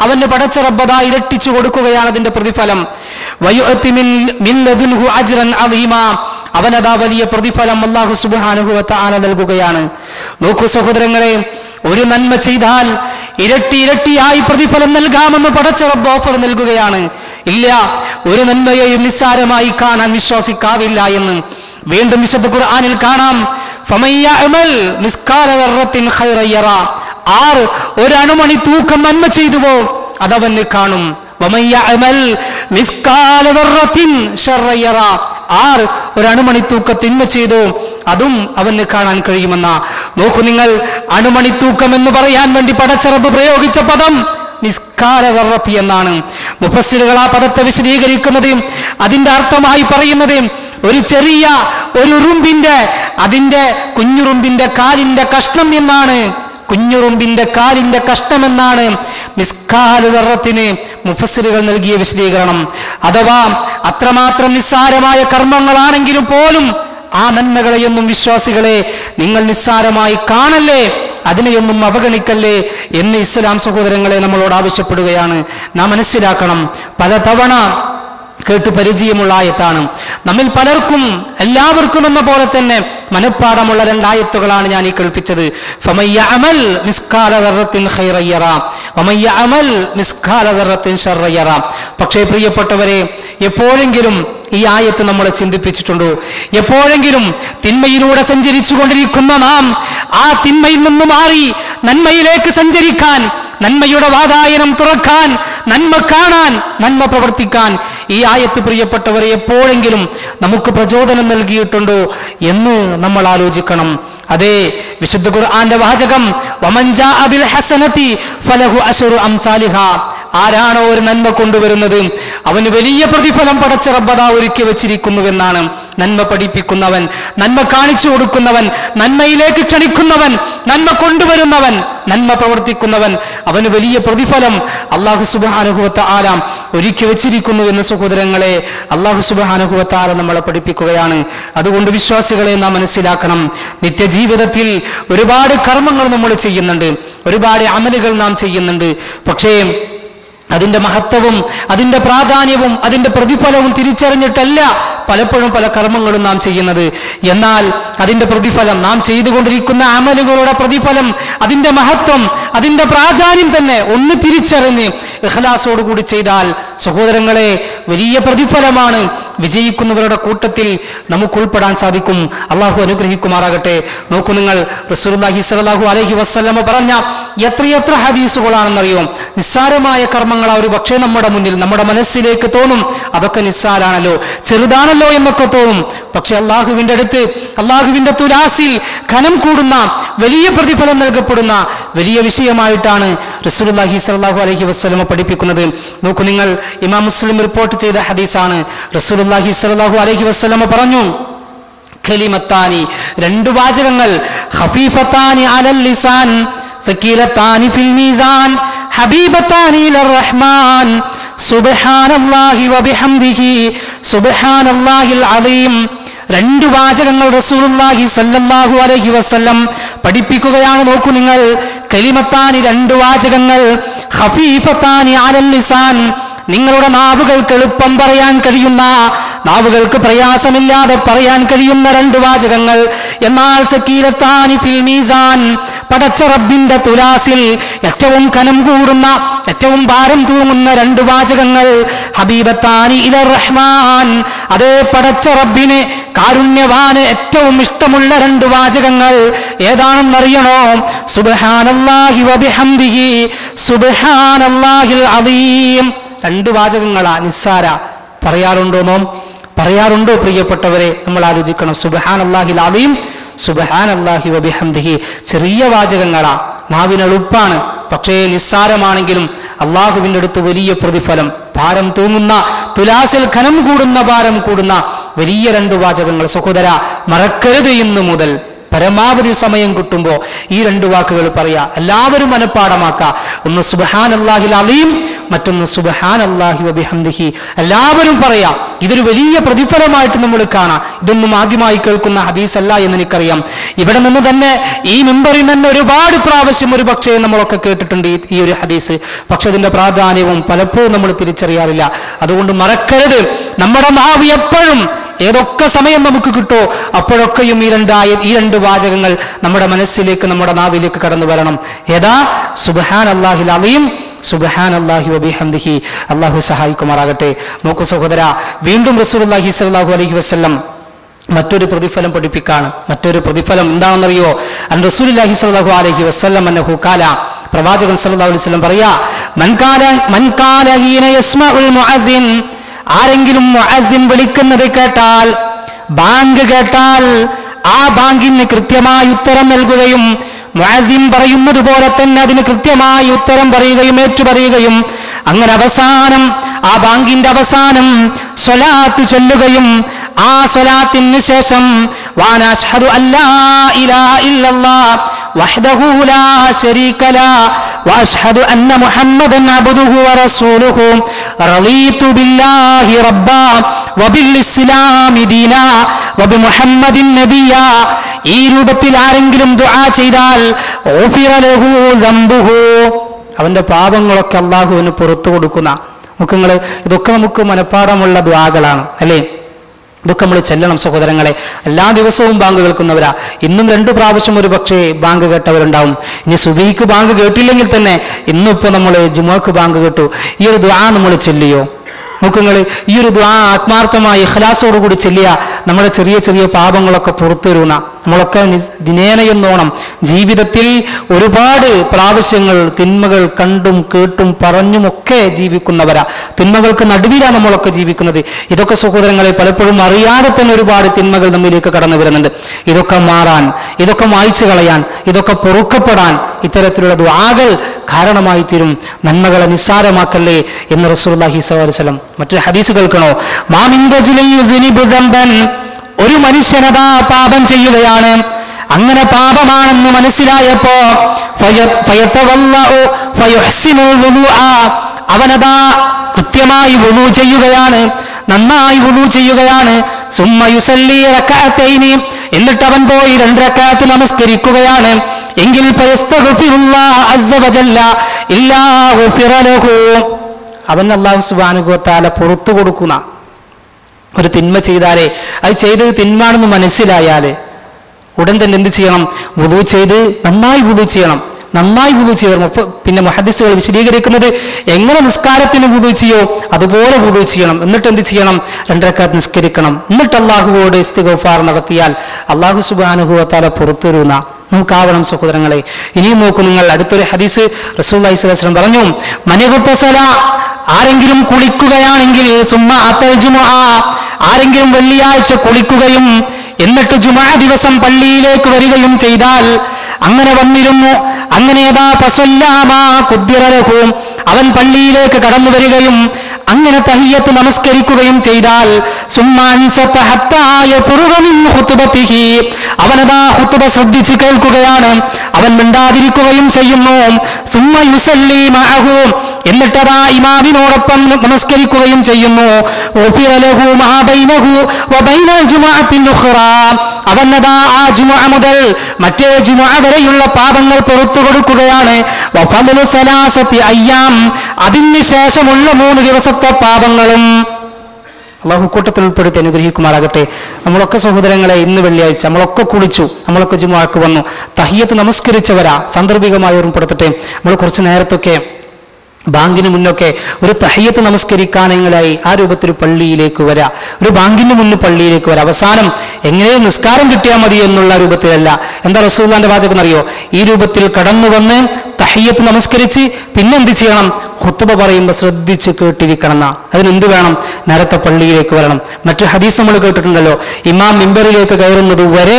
അവന്റെ പടച്ച റബ്ബദാ ഇരട്ടിച്ചു കൊടുക്കുകയാണ് അതിന്റെ പ്രതിഫലം വയുഅത്തി മിൻ- മിൻ ലദുൻഹു അജ്റൻ അളീമാ. അവനതാ വലിയ പ്രതിഫലം അല്ലാഹു സുബ്ഹാനഹു വ തആല നൽകുകയാണ് നോക്കൂ സഹോദരങ്ങളെ ഒരു നന്മ ചെയ്താൽ ഇരട്ടി ഇരട്ടിയായി പ്രതിഫലം നൽകാമെന്ന് പടച്ച റബ്ബ് ഓഫർ നൽകുകയാണ് ഇല്ല ഒരു നന്മയെയും നിസ്സാരമായി കാണാൻ വിശ്വസിക്കാവില്ല എന്ന് വീണ്ടും വിശുദ്ധ ഖുർആനിൽ കാണാം ഫമൻ യഅമൽ മിസ്കാല ദർറത്തിൻ ഖൈറൻ യറ. ആർ ഒരു അണുമണി തൂക്കം നന്മ ചെയ്തുവോ അതവന് കാണും വമൻ യഅമൽ മിസ്കാല ദർറത്തിൻ ശർറൻ യറ. ആർ ഒരു അണുമണി തൂക്ക തിന്മ ചെയ്തു അതും അവന് കാണാൻ കഴിയുമെന്ന നോക്കൂ നിങ്ങൾ അണുമണി തൂക്കം എന്ന് പറയാൻ വേണ്ടി പടച്ചറബ് പ്രയോഗിച്ച പദം നിസ്കാരവർത്തി എന്നാണ് മുഫസ്സിലുകൾ ആ പദത്തെ വിശദീകരിക്കുന്നത് അതിന്റെ അർത്ഥമായി പറയുന്നത് ഒരു ചെറിയ ഒരു ഉറുമ്പിന്റെ അതിന്റെ കുഞ്ഞുറുമ്പിന്റെ കാലിന്റെ കഷ്ണം എന്നാണ് കുഞ്ഞുറുമ്പിന്റെ കാലിന്റെ കഷ്ണമെന്നാണ് മിസ്കാൽ വർറത്തിന് മുഫസ്സിലുകൾ നൽകിയ വിശദീകരണം അഥവാ അത്രമാത്രം നിസ്സാരമായ കർമ്മങ്ങളാണെങ്കിലും പോലും ആ നന്മകളെയൊന്നും വിശ്വാസികളെ നിങ്ങൾ നിസ്സാരമായി കാണല്ലേ അതിനെയൊന്നും അവഗണിക്കല്ലേ എന്ന് ഇസ്ലാം സഹോദരങ്ങളെ നമ്മളോട് ആവശ്യപ്പെടുകയാണ് നാം മനസ്സിലാക്കണം പലതവണ കേട്ട് പരിചയമുള്ള ആയത്താണ് നമ്മിൽ പലർക്കും എല്ലാവർക്കും എന്ന പോലെ തന്നെ മനഃപ്പാടമുള്ള രണ്ടായത്തുകളാണ് ഞാൻ ഈ കേൾപ്പിച്ചത് ഫമയ്യ അമൽ മിസ്കാല ദർറത്തിൻ ഖൈറയ്യറ വമയ്യ അമൽ മിസ്കാല ദർറത്തിൻ ഷർറയ്യറ പക്ഷേ പ്രിയപ്പെട്ടവരെ എപ്പോഴെങ്കിലും ഈ ആയത്ത് നമ്മളെ ചിന്തിപ്പിച്ചിട്ടുണ്ടോ എപ്പോഴെങ്കിലും തിന്മയിലൂടെ സഞ്ചരിച്ചു കൊണ്ടിരിക്കുന്ന നാം ആ തിന്മയിൽ നിന്ന് മാറി നന്മയിലേക്ക് സഞ്ചരിക്കാൻ നന്മയുടെ വാതായനം തുറക്കാൻ നന്മ കാണാൻ നന്മ പ്രവർത്തിക്കാൻ ഈ ആയത്ത് പ്രിയപ്പെട്ടവരെ എപ്പോഴെങ്കിലും നമുക്ക് പ്രചോദനം നൽകിയിട്ടുണ്ടോ എന്ന് നമ്മൾ ആലോചിക്കണം അതെ വിശുദ്ധ ഖുർആന്റെ വാചകം വമൻജാ അബിൽ ഹസനതി ഫലഹു അശറു അംസാലിഹ ആരാണോ ഒരു നന്മ കൊണ്ടുവരുന്നത് അവന് വലിയ പ്രതിഫലം പടച്ച റബ്ബത ഒരുക്കി വെച്ചിരിക്കുന്നുവെന്നാണ് നന്മ പഠിപ്പിക്കുന്നവൻ നന്മ കാണിച്ചു കൊടുക്കുന്നവൻ നന്മയിലേക്ക് ക്ഷണിക്കുന്നവൻ നന്മ കൊണ്ടുവരുന്നവൻ നന്മ പ്രവർത്തിക്കുന്നവൻ അവന് വലിയ പ്രതിഫലം അള്ളാഹു സുബാനുഭവത്ത ആലാം ഒരുക്കി വെച്ചിരിക്കുന്നു എന്ന് സഹോദരങ്ങളെ അള്ളാഹു സുബാനുഭവത്ത ആല നമ്മളെ പഠിപ്പിക്കുകയാണ് അതുകൊണ്ട് വിശ്വാസികളെ നാം മനസ്സിലാക്കണം നിത്യജീവിതത്തിൽ ഒരുപാട് കർമ്മങ്ങൾ നമ്മൾ ചെയ്യുന്നുണ്ട് ഒരുപാട് അമലുകൾ നാം ചെയ്യുന്നുണ്ട് പക്ഷേ അതിന്റെ മഹത്വവും അതിന്റെ പ്രാധാന്യവും അതിന്റെ പ്രതിഫലവും തിരിച്ചറിഞ്ഞിട്ടല്ല പലപ്പോഴും പല കർമ്മങ്ങളും നാം ചെയ്യുന്നത് എന്നാൽ അതിന്റെ പ്രതിഫലം നാം ചെയ്തുകൊണ്ടിരിക്കുന്ന അമലുകളുടെ പ്രതിഫലം അതിന്റെ മഹത്വം അതിന്റെ പ്രാധാന്യം തന്നെ ഒന്ന് തിരിച്ചറിഞ്ഞ് ഇഖ്ലാസോടുകൂടി ചെയ്താൽ സഹോദരങ്ങളെ വലിയ പ്രതിഫലമാണ് വിജയിക്കുന്നവരുടെ കൂട്ടത്തിൽ നമുക്ക് ഉൾപ്പെടാൻ സാധിക്കും അള്ളാഹു അനുഗ്രഹിക്കുമാറാകട്ടെ നോക്കൂ നിങ്ങൾ റസൂലുള്ളാഹി സ്വല്ലല്ലാഹു അലൈഹി വസല്ലമ പറഞ്ഞ എത്രയെത്ര ഹദീസുകളാണെന്നറിയോ നിസ്സാരമായ കർമ്മങ്ങൾ ഒരു പക്ഷേ നമ്മുടെ മുന്നിൽ നമ്മുടെ മനസ്സിലേക്ക് തോന്നും അതൊക്കെ നിസ്സാരാണല്ലോ ചെറുതാണല്ലോ എന്നൊക്കെ തോന്നും പക്ഷെ അള്ളാഹുവിന്റെ അടുത്ത് അള്ളാഹുവിന്റെ തുലാസിൽ ഘനം കൂടുന്ന വലിയ പ്രതിഫലം നൽകപ്പെടുന്ന വലിയ വിഷയമായിട്ടാണ് റസൂലുള്ളാഹി സ്വല്ലല്ലാഹു അലൈഹി വസല്ലമ പഠിപ്പിക്കുന്നത് നോക്കൂ നിങ്ങൾ ഇമാം മുസ്ലിം റിപ്പോർട്ട് ചെയ്ത ഹദീസാണ് റസൂലുള്ളാഹി സ്വല്ലല്ലാഹു അലൈഹി വസല്ലമ പറഞ്ഞു ഖലിമത്താനി രണ്ട് വാചകങ്ങൾ ഖഫീഫത്താനി അലൽ ലിസാൻ സക്കീലത്താനി ഫിൽ മീസാൻ ഹബീബത്താനി ഇലർ റഹ്മാൻ സുബ്ഹാനല്ലാഹി വബിഹംദിഹി സുബ്ഹാനല്ലാഹിൽ അലീം രണ്ട് വാചകങ്ങൾ റസൂലുള്ളാഹി സ്വല്ലല്ലാഹു അലൈഹി വസല്ലം പഠിപ്പിക്കുകയാണ് നോക്കൂ നിങ്ങൾ കലിമത്താനി രണ്ട് വാചകങ്ങൾ ഖഫീഫത്താനി അലൽ ലിസാൻ നിങ്ങളുടെ നാവുകൾക്ക് എളുപ്പം പറയാൻ കഴിയുന്ന നാവുകൾക്ക് പ്രയാസമില്ലാതെ പറയാൻ കഴിയുന്ന രണ്ട് വാചകങ്ങൾ എന്നാൽ സക്കീലത്താനി ഫിൽ മീസാൻ പടച്ച റബ്ബിന്റെ തുലാസിൽ ഏറ്റവും കനം കൂടുന്ന ഏറ്റവും ഭാരം തൂങ്ങുന്ന രണ്ട് വാചകങ്ങൾ ഹബീബത്താനി ഇല റഹ്മാൻ അതേ പടച്ച റബ്ബിന് കാരുണ്യവാന് ഏറ്റവും ഇഷ്ടമുള്ള രണ്ട് വാചകങ്ങൾ ഏതാണെന്നറിയണോ സുബ്ഹാനല്ലാഹി വബിഹംദിഹി സുബ്ഹാനല്ലാഹിൽ അദീം രണ്ട് വാചകങ്ങളാ നിസ്സാര പറയാറുണ്ടോ നോം പറയാറുണ്ടോ പ്രിയപ്പെട്ടവരെ നമ്മൾ ആലോചിക്കണം സുബഹാൻ അള്ളാഹിൽ അലീം സുബഹാൻ അള്ളാഹി വബിഹംദിഹി ചെറിയ വാചകങ്ങളാ നാവിന് എളുപ്പാണ് പക്ഷേ നിസ്സാരമാണെങ്കിലും അള്ളാഹുവിൻ്റെ അടുത്ത് വലിയ പ്രതിഫലം ഭാരം തൂങ്ങുന്ന തുലാസിൽ ഖനം കൂടുന്ന ഭാരം കൂടുന്ന വലിയ രണ്ട് വാചകങ്ങൾ സഹോദര മറക്കരുത് ഇന്ന് മുതൽ പരമാവധി സമയം കിട്ടുമ്പോൾ ഈ രണ്ട് വാക്കുകൾ പറയാ എല്ലാവരും മനഃപ്പാടമാക്കുക ഒന്ന് സുബഹാൻ അള്ളാഹിൽ അലീം മറ്റൊന്ന് സുബഹാൻ അള്ളാഹി വബിഹംദിഹി എല്ലാവരും പറയാം ഇതൊരു വലിയ പ്രതിഫലമായിട്ട് നമ്മൾ കാണാം ഇതൊന്നും ആദ്യമായി കേൾക്കുന്ന ഹദീസ് അല്ല എന്ന് എനിക്കറിയാം ഇവിടെ നിന്ന് തന്നെ ഈ മിമ്പറിൽ തന്നെ ഒരുപാട് പ്രാവശ്യം ഒരു പക്ഷേ നമ്മളൊക്കെ കേട്ടിട്ടുണ്ട് ഈ- ഈ ഒരു ഹദീസ് പക്ഷെ അതിന്റെ പ്രാധാന്യവും പലപ്പോഴും നമ്മൾ തിരിച്ചറിയാറില്ല അതുകൊണ്ട് മറക്കരുത് നമ്മുടെ നാവ് എപ്പോഴും ഏതൊക്കെ സമയം നമുക്ക് കിട്ടോ അപ്പോഴൊക്കെയും ഈ രണ്ടായ ഈ രണ്ട് വാചകങ്ങൾ നമ്മുടെ മനസ്സിലേക്ക് നമ്മുടെ നാവിലേക്ക് കടന്നു വരണം ഏതാ സുബഹാൻ അള്ളാഹിൽ അലീം സുബഹാൻ അള്ളാഹി വബിഹംദിഹി അള്ളാഹു സഹായിക്കുമാറാകട്ടെ നോക്കൂ സഹോദര വീണ്ടും റസൂലുള്ളാഹി സ്വല്ലല്ലാഹു അലൈഹി വസല്ലം മറ്റൊരു പ്രതിഫലം പഠിപ്പിക്കാണ് മറ്റൊരു പ്രതിഫലം എന്താണെന്നറിയോ അൻ റസൂലുള്ളാഹി സ്വല്ലല്ലാഹു അലൈഹി വസല്ലം അന്നഹു ഖാല പ്രവാചകൻ സല്ലല്ലാഹു അലൈഹി വസല്ലം പറയാ മൻ കാല മൻ കാല ഹീന യസ്മഉൽ മുഅസിൻ ആരെങ്കിലും മുഅസിൻ വിളിക്കുന്നത് കേട്ടാൽ ബാങ്ക് കേട്ടാൽ ആ ബാങ്കിന് കൃത്യമായി ഉത്തരം നൽകുകയും മുഅസിൻ പറയുന്നത് പോലെ തന്നെ അതിന് കൃത്യമായി ഉത്തരം പറയുകയും ഏറ്റുപറയുകയും അങ്ങനെ അവസാനം ആ ബാങ്കിന്റെ അവസാനം സ്വലാത്ത് ചൊല്ലുകയും ആ സ്വലാത്തിന് ശേഷം വാനാഷ്ഹദു അല്ലാ ഇലാഹ ഇല്ലല്ലാഹ് വഹ്ദഹു ലാ ശരീക ലാ വഅഷ്ഹദു അന്ന മുഹമ്മദൻ അബ്ദുഹു വറസൂലുഹു റളീതു ബില്ലാഹി റബ്ബാ വബിൽ ഇസ്ലാമി ദീനാ വബിമുഹമ്മദിൻ നബിയാ ഈ രൂപത്തിൽ ആരെങ്കിലും ദുആ ചെയ്താൽ ഗുഫിറ ലഹു സംബുഹു അവന്റെ പാപങ്ങളൊക്കെ അള്ളാഹുവിന് പുറത്തു കൊടുക്കുന്ന നമുക്ക് നിങ്ങൾ ഇതൊക്കെ നമുക്ക് മനഃപ്പാടമുള്ള ദ്വാകളാണ് അല്ലേ ഇതൊക്കെ നമ്മൾ ചെല്ലണം സഹോദരങ്ങളെ എല്ലാ ദിവസവും ബാങ്ക് കേൾക്കുന്നവരാ ഇന്നും രണ്ടു പ്രാവശ്യം ഒരു പക്ഷേ ബാങ്ക് കേട്ടവരുണ്ടാവും ഇനി സുബീക്ക് ബാങ്ക് കേട്ടില്ലെങ്കിൽ തന്നെ ഇന്നിപ്പോ നമ്മൾ ജുമാക്ക് ബാങ്ക് കേട്ടു ഈ ഒരു ദ്വാ നമ്മൾ ചെല്ലിയോ നോക്കുങ്ങൾ ഈ ഒരു ദ്വാ ആത്മാർത്ഥമായി ഇഖ്ലാസോടുകൂടി ചെല്ലിയ നമ്മുടെ ചെറിയ ചെറിയ പാപങ്ങളൊക്കെ പുറത്തു വരുന്ന നമ്മളൊക്കെ നിസ്- ദിനേനയെന്നോണം ജീവിതത്തിൽ ഒരുപാട് പ്രാവശ്യങ്ങൾ തിന്മകൾ കണ്ടും കേട്ടും പറഞ്ഞുമൊക്കെ ജീവിക്കുന്നവരാ തിന്മകൾക്ക് നടുവിലാണ് നമ്മളൊക്കെ ജീവിക്കുന്നത് ഇതൊക്കെ സഹോദരങ്ങളെ പലപ്പോഴും അറിയാതെ തന്നെ ഒരുപാട് തിന്മകൾ നമ്മിലേക്ക് കടന്നു വരുന്നുണ്ട് ഇതൊക്കെ മാറാൻ ഇതൊക്കെ മായ്ച്ചു കളയാൻ ഇതൊക്കെ പൊറുക്കപ്പെടാൻ ഇത്തരത്തിലുള്ള ദ്വാകൾ കാരണമായി തീരും നന്മകളെ നിസ്സാരമാക്കല്ലേ എന്ന് റസൂലുള്ളാഹി സ്വല്ലല്ലാഹു അലൈഹി വസല്ലം മറ്റൊരു ഹദീസ് കേൾക്കണോ മാമിൻ റജുലിൻ യുസ്നിബു ദംബൻ ഒരു മനുഷ്യനതാ പാപം ചെയ്യുകയാണ് അങ്ങനെ പാപമാണെന്ന് മനസ്സിലായപ്പോ ഫയ- ഫയതവല്ലഉ ഫയുഹ്സിനുൽ വുളുഅ. അവനതാ കൃത്യമായി വുളു ചെയ്യുകയാണ് നന്നായി വുളു ചെയ്യുകയാണ് സുമ്മ യുസല്ലി റക്അത്തൈനി എന്നിട്ട് അവൻ പോയി രണ്ട് റക്അത്ത് നമസ്കരിക്കുകയാണ് എങ്കിൽ ഫയസ്തഗ്ഫിറുല്ലാഹ അസ്സ വജല്ല ഇല്ലാ ഗുഫിറ ലഹു അവൻ അല്ലാഹു സുബ്ഹാനഹു വ തആല പുറത്തു കൊടുക്കുന്ന ഒരു തിന്മ ചെയ്താലേ അത് ചെയ്തത് തിന്മാണെന്ന് മനസ്സിലായാല് ഉടൻ തന്നെ എന്ത് ചെയ്യണം വുളു ചെയ്ത് നന്നായി വുളു ചെയ്യണം നന്നായി വുളു ചെയ്യണം അപ്പൊ പിന്നെ മഹദിസുകൾ വിശദീകരിക്കുന്നത് എങ്ങനെ നിസ്കാരത്തിന് വുളു ചെയ്യോ അതുപോലെ വുളു ചെയ്യണം എന്നിട്ട് എന്ത് ചെയ്യണം രണ്ടരക്കാത്ത് നിസ്കരിക്കണം എന്നിട്ട് അള്ളാഹുവോട് ഇസ്തിഗഫാർ നടത്തിയാൽ അള്ളാഹു സുബാനുഭവത്താല പുറത്തുവരുന്ന നമുക്കാവണം സഹോദരങ്ങളെ ഇനിയും നോക്കൂ നിങ്ങൾ അടുത്തൊരു ഹദീസ് റസൂല്ലി സ്വലം പറഞ്ഞു മനികുത്തസല ആരെങ്കിലും കുളിക്കുകയാണെങ്കിൽ സുമ്മ അത്തൽ ജുമുഅ ആരെങ്കിലും വെള്ളിയാഴ്ച കുളിക്കുകയും എന്നിട്ട് ജുമാ ദിവസം പള്ളിയിലേക്ക് വരികയും ചെയ്താൽ അങ്ങനെ വന്നിരുന്നു അങ്ങനെ ഏതാ ഫസല്ലാമാ കുദ്ദിറലഹും അവൻ പള്ളിയിലേക്ക് കടന്നു വരികയും അങ്ങനെ തഹിയത്ത് നമസ്കരിക്കുകയും ചെയ്താൽ സുമ്മാൻ സത്ത ഹത്താ യഫ്റുഗ മിൻ ഖുത്ബത്തിഹി. അവനതാ ഹുത്തുബ ശ്രദ്ധിച്ച് കേൾക്കുകയാണ് അവൻ മിണ്ടാതിരിക്കുകയും ചെയ്യുന്നു സുമ്മ യുസല്ലി മഅഹു എന്നിട്ടതാ ഇമാമിനോടൊപ്പം നമസ്കരിക്കുകയും ചെയ്യുന്നു ഗുഫിറ ലഹു മാ ബൈനഹു വബൈന ജുമുഅത്തിൽ ഉഖ്റാ. അവനതാ ആ ജുമുഅ മുതൽ മറ്റേ ജുമുഅ വരെയുള്ള പാപങ്ങൾ പുറത്തു കൊടുക്കുകയാണ് വഫദ്ലു സലാസത്തി അയ്യാം അതിന് ശേഷമുള്ള മൂന്ന് ദിവസത്തെ പാപങ്ങളും അള്ളാഹു കൂട്ടത്തിൽ ഉൾപ്പെടുത്തി അനുഗ്രഹിക്കുമാറാകട്ടെ നമ്മളൊക്കെ സഹോദരങ്ങളെ ഇന്ന് വെള്ളിയാഴ്ച നമ്മളൊക്കെ കുളിച്ചു നമ്മളൊക്കെ ജുമാക്ക് വന്നു തഹിയത്ത് നമസ്കരിച്ചവരാ സാന്ദർഭികമായി ഓർമ്മപ്പെടുത്തട്ടെ നമ്മൾ കുറച്ച് നേരത്തൊക്കെ ബാങ്കിന് മുന്നൊക്കെ ഒരു തഹയ്യത്ത് നമസ്കരിക്കാനങ്ങളായി ആ രൂപത്തിൽ പള്ളിയിലേക്ക് വരാ ഒരു ബാങ്കിന് മുന്നിൽ പള്ളിയിലേക്ക് വരാം അവസാനം എങ്ങനെയും നിസ്കാരം കിട്ടിയാൽ മതി എന്നുള്ള രൂപത്തിലല്ല എന്താ റസൂല്ലാന്റെ വാചകം അറിയോ ഈ രൂപത്തിൽ കടന്നു വന്ന് തഹയ്യത്ത് നമസ്കരിച്ച് പിന്നെ എന്ത് ചെയ്യണം ഹുത്തുബ പറയുമ്പോൾ ശ്രദ്ധിച്ച് കേട്ടിരിക്കണം എന്നാ അതിനെന്ത് വേണം നേരത്തെ പള്ളിയിലേക്ക് വരണം മറ്റു ഹദീസ് നമ്മൾ കേട്ടിട്ടുണ്ടല്ലോ ഇമാം മിമ്പറിലേക്ക് കയറുന്നത് വരെ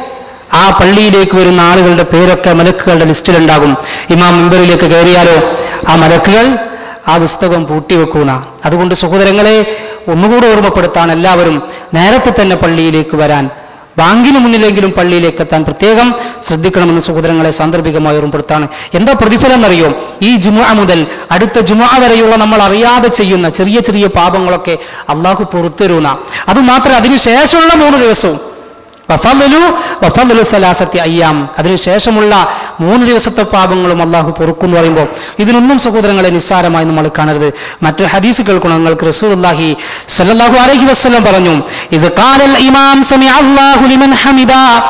ആ പള്ളിയിലേക്ക് വരുന്ന ആളുകളുടെ പേരൊക്കെ മലക്കുകളുടെ ലിസ്റ്റിലുണ്ടാകും ഇമാം മെമ്പറിലേക്ക് കയറിയാലോ ആ മലക്കുകൾ ആ പുസ്തകം പൂട്ടിവെക്കുന്ന അതുകൊണ്ട് സഹോദരങ്ങളെ ഒന്നുകൂടെ ഓർമ്മപ്പെടുത്താൻ എല്ലാവരും നേരത്തെ തന്നെ പള്ളിയിലേക്ക് വരാൻ ബാങ്കിന് മുന്നിലെങ്കിലും പള്ളിയിലേക്ക് എത്താൻ പ്രത്യേകം ശ്രദ്ധിക്കണമെന്ന് സഹോദരങ്ങളെ സാന്ദർഭികമായി ഓർമ്മപ്പെടുത്താണ് എന്താ പ്രതിഫലം എന്നറിയോ ഈ ജുമുഅ മുതൽ അടുത്ത ജുമുഅ വരെയുള്ള നമ്മൾ അറിയാതെ ചെയ്യുന്ന ചെറിയ ചെറിയ പാപങ്ങളൊക്കെ അള്ളാഹു പുറത്തുതരുന്ന അതുമാത്രം അതിനുശേഷമുള്ള മൂന്ന് ദിവസവും വഫലു വഫലു സലാസത്തി അയ്യാം അതിനുശേഷമുള്ള മൂന്ന് ദിവസത്തെ പാപങ്ങളും അള്ളാഹു പൊറുക്കും എന്ന് പറയുമ്പോൾ ഇതിനൊന്നും സഹോദരങ്ങളെ നിസ്സാരമായി നമ്മൾ കാണരുത് മറ്റു ഹദീസ് കേൾക്കണം നിങ്ങൾക്ക് റസൂലുള്ളാഹി സ്വല്ലല്ലാഹു അലൈഹി വസല്ലം പറഞ്ഞു ഇത് കാലൽ ഇമാം സമി അല്ലാഹു ലിമൻ ഹമിദ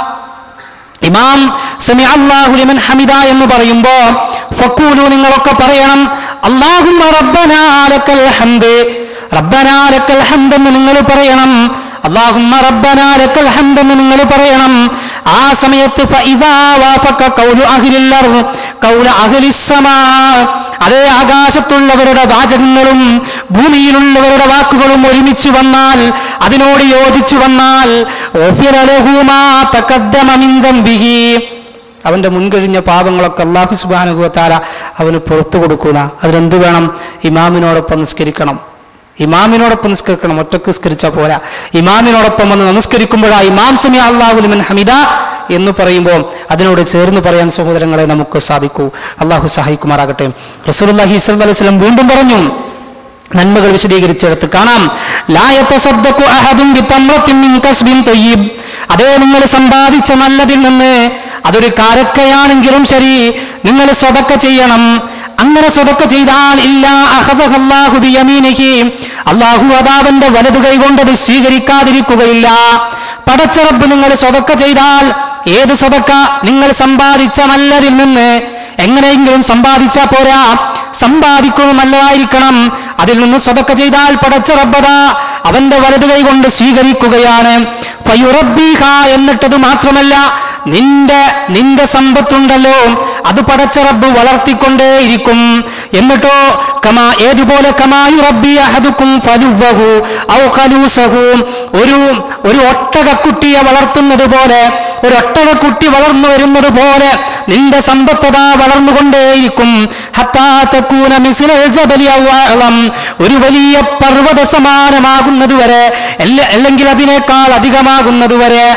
ഇമാം സമി അല്ലാഹു ലിമൻ ഹമിദ എന്ന് പറയുമ്പോ ഫക്കൂലു നിങ്ങളൊക്കെ പറയണം അല്ലാഹുമ്മ റബ്ബനാ ലക്കൽ ഹംദ് റബ്ബനാ ലക്കൽ ഹംദ് എന്ന് നിങ്ങൾ പറയണം അല്ലാഹുമ്മ റബ്ബനാ ലക്കൽ ഹംദ് എന്ന് നിങ്ങൾ പറയണം ആ സമയത്ത് ഫഇദാ വാഫക ഖൗലു അഹ്ലിൽ അർദ് ഖൗല അഹ്ലിസ് സമാ അതേ ആകാശത്തുള്ളവരുടെ വാചകങ്ങളും ഭൂമിയിലുള്ളവരുടെ വാക്കുകളും ഒരുമിച്ച് വന്നാൽ അതിനോട് യോജിച്ചു വന്നാൽ ഓഫിറ ലഹു മാ തഖദ്ദമ മിൻ ദംബിഹി അവന്റെ മുൻകഴിഞ്ഞ പാപങ്ങളൊക്കെ അള്ളാഹു സുബാനുഭവത്താല അവന് പുറത്തു കൊടുക്കുക അതിനെന്ത് വേണം ഇമാമിനോടൊപ്പം നിസ്കരിക്കണം ഇമാമിനോടൊപ്പം നിസ്കരിക്കണം ഒറ്റക്ക് നിസ്കരിച്ചാൽ പോരാ ഇമാമിനോടൊപ്പം വന്ന് നമസ്കരിക്കുമ്പോഴാ ഇമാം സമി അള്ളാഹുലിമൻ ഹമിദ എന്ന് പറയുമ്പോൾ അതിനോട് ചേർന്ന് പറയാൻ സഹോദരങ്ങളെ നമുക്ക് സാധിക്കൂ അള്ളാഹു സഹായിക്കുമാറാകട്ടെ റസൂലുള്ളാഹി സ്വല്ലല്ലാഹി അലൈഹി വസല്ലം വീണ്ടും പറഞ്ഞു നന്മകൾ വിശദീകരിച്ചെടുത്ത് കാണാം ലാ യതസദ്ദഖു അഹദും ബിതംറത്തിൻ മിൻ കസ്ബിൻ ത്വയ്യിബ് അതേ നിങ്ങൾ സമ്പാദിച്ച നല്ലതിൽ നിന്ന് അതൊരു കാരക്കയാണെങ്കിലും ശരി നിങ്ങൾ സ്വതക്ക ചെയ്യണം അങ്ങനെ സ്വതക്ക ചെയ്താൽ ഇല്ല അഹദഹല്ലാഹു ബിയമീനിഹി അല്ലാഹു അതാവന്റെ വലതു കൈകൊണ്ടത് സ്വീകരിക്കാതിരിക്കുകയില്ല പടച്ചറബ് നിങ്ങൾ സ്വതക്ക ചെയ്താൽ ഏത് സ്വതക്ക നിങ്ങൾ സമ്പാദിച്ച നല്ലതിൽ നിന്ന് എങ്ങനെയെങ്കിലും സമ്പാദിച്ചാ പോരാ സമ്പാദിക്കുന്നത് നല്ലതായിരിക്കണം അതിൽ നിന്ന് സ്വതക്ക ചെയ്താൽ പടച്ച റബ്ബത അവന്റെ വലതു കൈ കൊണ്ട് സ്വീകരിക്കുകയാണ് ഫയുറബ്ബീഹ എന്നിട്ടത് മാത്രമല്ല നിന്റെ നിന്റെ സമ്പത്തുണ്ടല്ലോ അത് പടച്ച റബ്ബ് വളർത്തിക്കൊണ്ടേയിരിക്കും എന്നിട്ടോ കമാ ഏതുപോലെ കമായു റബ്ബി അഹദുക്കും ഫലുവഹു ഔ ഖലൂസഹു ഒരു ഒരു ഒട്ടകക്കുട്ടിയെ വളർത്തുന്നത് പോലെ ഒരു ഒട്ടകക്കുട്ടി വളർന്നു വരുന്നത് പോലെ നിന്റെ സമ്പത്തത വളർന്നുകൊണ്ടേയിരിക്കും ഹത്താ തകൂന മിസ്ലൽ ജബലി ഔ അഅളം. ഒരു വലിയ പർവ്വത സമാനമാകുന്നത് വരെ അല്ല- അല്ലെങ്കിൽ അതിനേക്കാൾ അധികമാകുന്നത് വരെ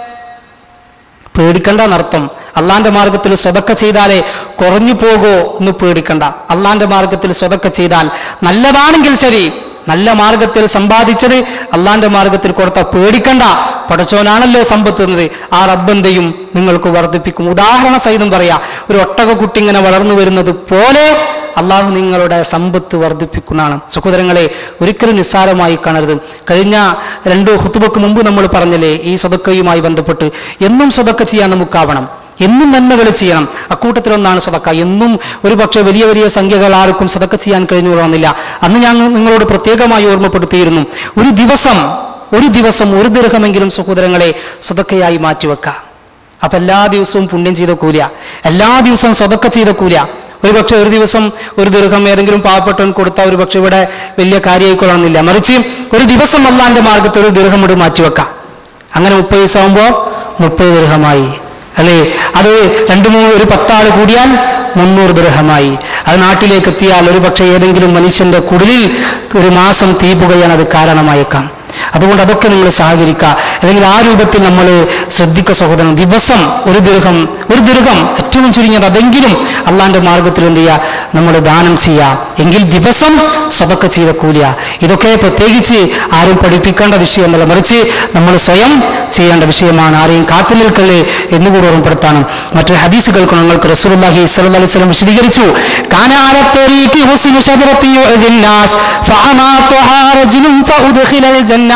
പേടിക്കണ്ട എന്നർത്ഥം അള്ളാന്റെ മാർഗത്തിൽ സ്വതക്ക ചെയ്താലേ കുറഞ്ഞു പോകോ എന്ന് പേടിക്കണ്ട അള്ളാന്റെ മാർഗത്തിൽ സ്വതക്ക ചെയ്താൽ നല്ലതാണെങ്കിൽ ശരി നല്ല മാർഗത്തിൽ സമ്പാദിച്ചത് അള്ളാന്റെ മാർഗത്തിൽ കൊടുത്ത പേടിക്കണ്ട പടച്ചോനാണല്ലോ സമ്പത്ത് തന്നത് ആ റബ്ബന്തെയും നിങ്ങൾക്ക് വർദ്ധിപ്പിക്കും ഉദാഹരണ സഹിതം പറയാ ഒരു ഒട്ടകക്കുട്ടി ഇങ്ങനെ വളർന്നു വരുന്നത് പോലെ അള്ളാഹു നിങ്ങളുടെ സമ്പത്ത് വർദ്ധിപ്പിക്കുന്നതാണ് സഹോദരങ്ങളെ ഒരിക്കലും നിസ്സാരമായി കാണരുത് കഴിഞ്ഞ രണ്ട് ഹുത്തുബക്ക് മുമ്പ് നമ്മൾ പറഞ്ഞല്ലേ ഈ സ്വതക്കയുമായി ബന്ധപ്പെട്ട് എന്നും സ്വതക്ക ചെയ്യാൻ നമുക്കാവണം എന്നും നന്മകൾ ചെയ്യണം അക്കൂട്ടത്തിലൊന്നാണ് സ്വതക്ക എന്നും ഒരു പക്ഷേ വലിയ വലിയ സംഖ്യകൾ ആർക്കും സ്വതക്ക ചെയ്യാൻ കഴിഞ്ഞു വന്നില്ല അന്ന് ഞാൻ നിങ്ങളോട് പ്രത്യേകമായി ഓർമ്മപ്പെടുത്തിയിരുന്നു ഒരു ദിവസം ഒരു ദിവസം ഒരു ദീർഘമെങ്കിലും സഹോദരങ്ങളെ സ്വതക്കയായി മാറ്റിവെക്കാം അപ്പൊ എല്ലാ ദിവസവും പുണ്യം ചെയ്ത കൂല എല്ലാ ദിവസവും സ്വതക്ക ചെയ്ത കൂല ഒരു പക്ഷെ ഒരു ദിവസം ഒരു ദീർഘം ഏതെങ്കിലും പാവപ്പെട്ടവൻ കൊടുത്താൽ ഒരു പക്ഷെ ഇവിടെ വലിയ കാര്യമായിക്കൊള്ളണമെന്നില്ല മറിച്ച് ഒരു ദിവസം അള്ളാന്റെ മാർഗത്തിൽ ഒരു ദീർഘം ഇവിടെ മാറ്റിവെക്കാം അങ്ങനെ മുപ്പത് ദിവസമാകുമ്പോൾ മുപ്പത് ദീർഘമായി അല്ലേ അത് രണ്ട് മൂന്ന് ഒരു പത്താൾ കൂടിയാൽ മുന്നൂറ് ദൃഹമായി അത് നാട്ടിലേക്ക് എത്തിയാൽ ഒരു പക്ഷേ ഏതെങ്കിലും മനുഷ്യന്റെ കുടിലിൽ ഒരു മാസം തീ പുകയാൻ അത് കാരണമായേക്കാം അതുകൊണ്ട് അതൊക്കെ നിങ്ങൾ സഹകരിക്കുക അല്ലെങ്കിൽ ആ രൂപത്തിൽ നമ്മൾ ശ്രദ്ധിക്കുക സഹോദരൻ ദിവസം ഒരു ദീർഘം ഒരു ദീർഘം ഏറ്റവും ചുരുങ്ങിയത് അതെങ്കിലും അള്ളാന്റെ മാർഗത്തിൽ എന്ത് ചെയ്യുക നമ്മൾ ദാനം ചെയ്യുക എങ്കിൽ ദിവസം സ്വതൊക്കെ ചെയ്ത കൂലിയ ഇതൊക്കെ പ്രത്യേകിച്ച് ആരും പഠിപ്പിക്കേണ്ട വിഷയമല്ല മറിച്ച് നമ്മൾ സ്വയം ചെയ്യേണ്ട വിഷയമാണ് ആരെയും കാത്തു നിൽക്കല്ലേ എന്നുകൂടി ഓർമ്മപ്പെടുത്താണ് മറ്റൊരു ഹദീസ് കേൾക്കണം നിങ്ങൾക്ക് റസൂലുള്ളാഹി സ്വല്ലല്ലാഹി അലൈഹി വസല്ലം വിശദീകരിച്ചു കാന അല ത്വരീഖി ഹുസ്നു ശജറത്തി യുഅ്സിൻ നാസ് ഫഅമാതഹാ റജുലുൻ ഫഉദ്ഖിലൽ ജന്ന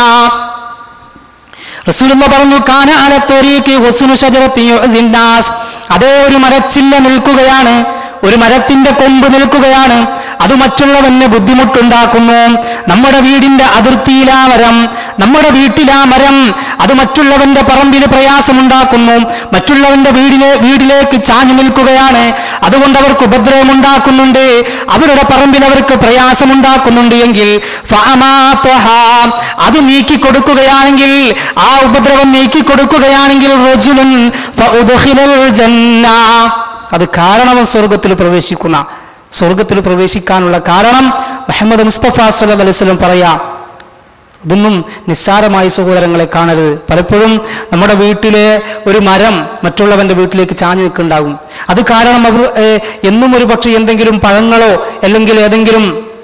റസൂലുള്ള പറഞ്ഞു കാന അല ത്വരീഖി ഹുസ്നു ശജറത്തി യുഅ്സിൻ നാസ് അതേ ഒരു മരച്ചില്ല നിൽക്കുകയാണ് ഒരു മരത്തിന്റെ കൊമ്പ് നിൽക്കുകയാണ് അത് മറ്റുള്ളവന് ബുദ്ധിമുട്ടുണ്ടാക്കുന്നു നമ്മുടെ വീടിന്റെ അതിർത്തിയിലാ മരം നമ്മുടെ വീട്ടിലാ മരം അത് മറ്റുള്ളവന്റെ പറമ്പിൽ പ്രയാസമുണ്ടാക്കുന്നു മറ്റുള്ളവന്റെ വീടിലെ വീടിലേക്ക് ചാഞ്ഞു നിൽക്കുകയാണ് അതുകൊണ്ട് അവർക്ക് ഉപദ്രവമുണ്ടാക്കുന്നുണ്ട് അവരുടെ പറമ്പിൽ അവർക്ക് പ്രയാസമുണ്ടാക്കുന്നുണ്ട് എങ്കിൽ ഫഅമാത്വഹാ, അത് നീക്കി കൊടുക്കുകയാണെങ്കിൽ ആ ഉപദ്രവം നീക്കി കൊടുക്കുകയാണെങ്കിൽ റജുലുൻ ഫഉദ്ഖിലൽ ജന്ന അത് കാരണം സ്വർഗത്തിൽ പ്രവേശിക്കുന്ന സ്വർഗത്തിൽ പ്രവേശിക്കാനുള്ള കാരണം മുഹമ്മദ് മുസ്തഫ സല്ലല്ലാഹു അലൈഹി വസല്ലം പറയാ ഇതൊന്നും നിസ്സാരമായി സഹോദരങ്ങളെ കാണരുത് പലപ്പോഴും നമ്മുടെ വീട്ടിലെ ഒരു മരം മറ്റുള്ളവന്റെ വീട്ടിലേക്ക് ചാഞ്ഞു നിൽക്കുന്നുണ്ടാകും അത് കാരണം അവർ ഏഹ്, എന്നും ഒരു പക്ഷേ എന്തെങ്കിലും പഴങ്ങളോ അല്ലെങ്കിൽ ഏതെങ്കിലും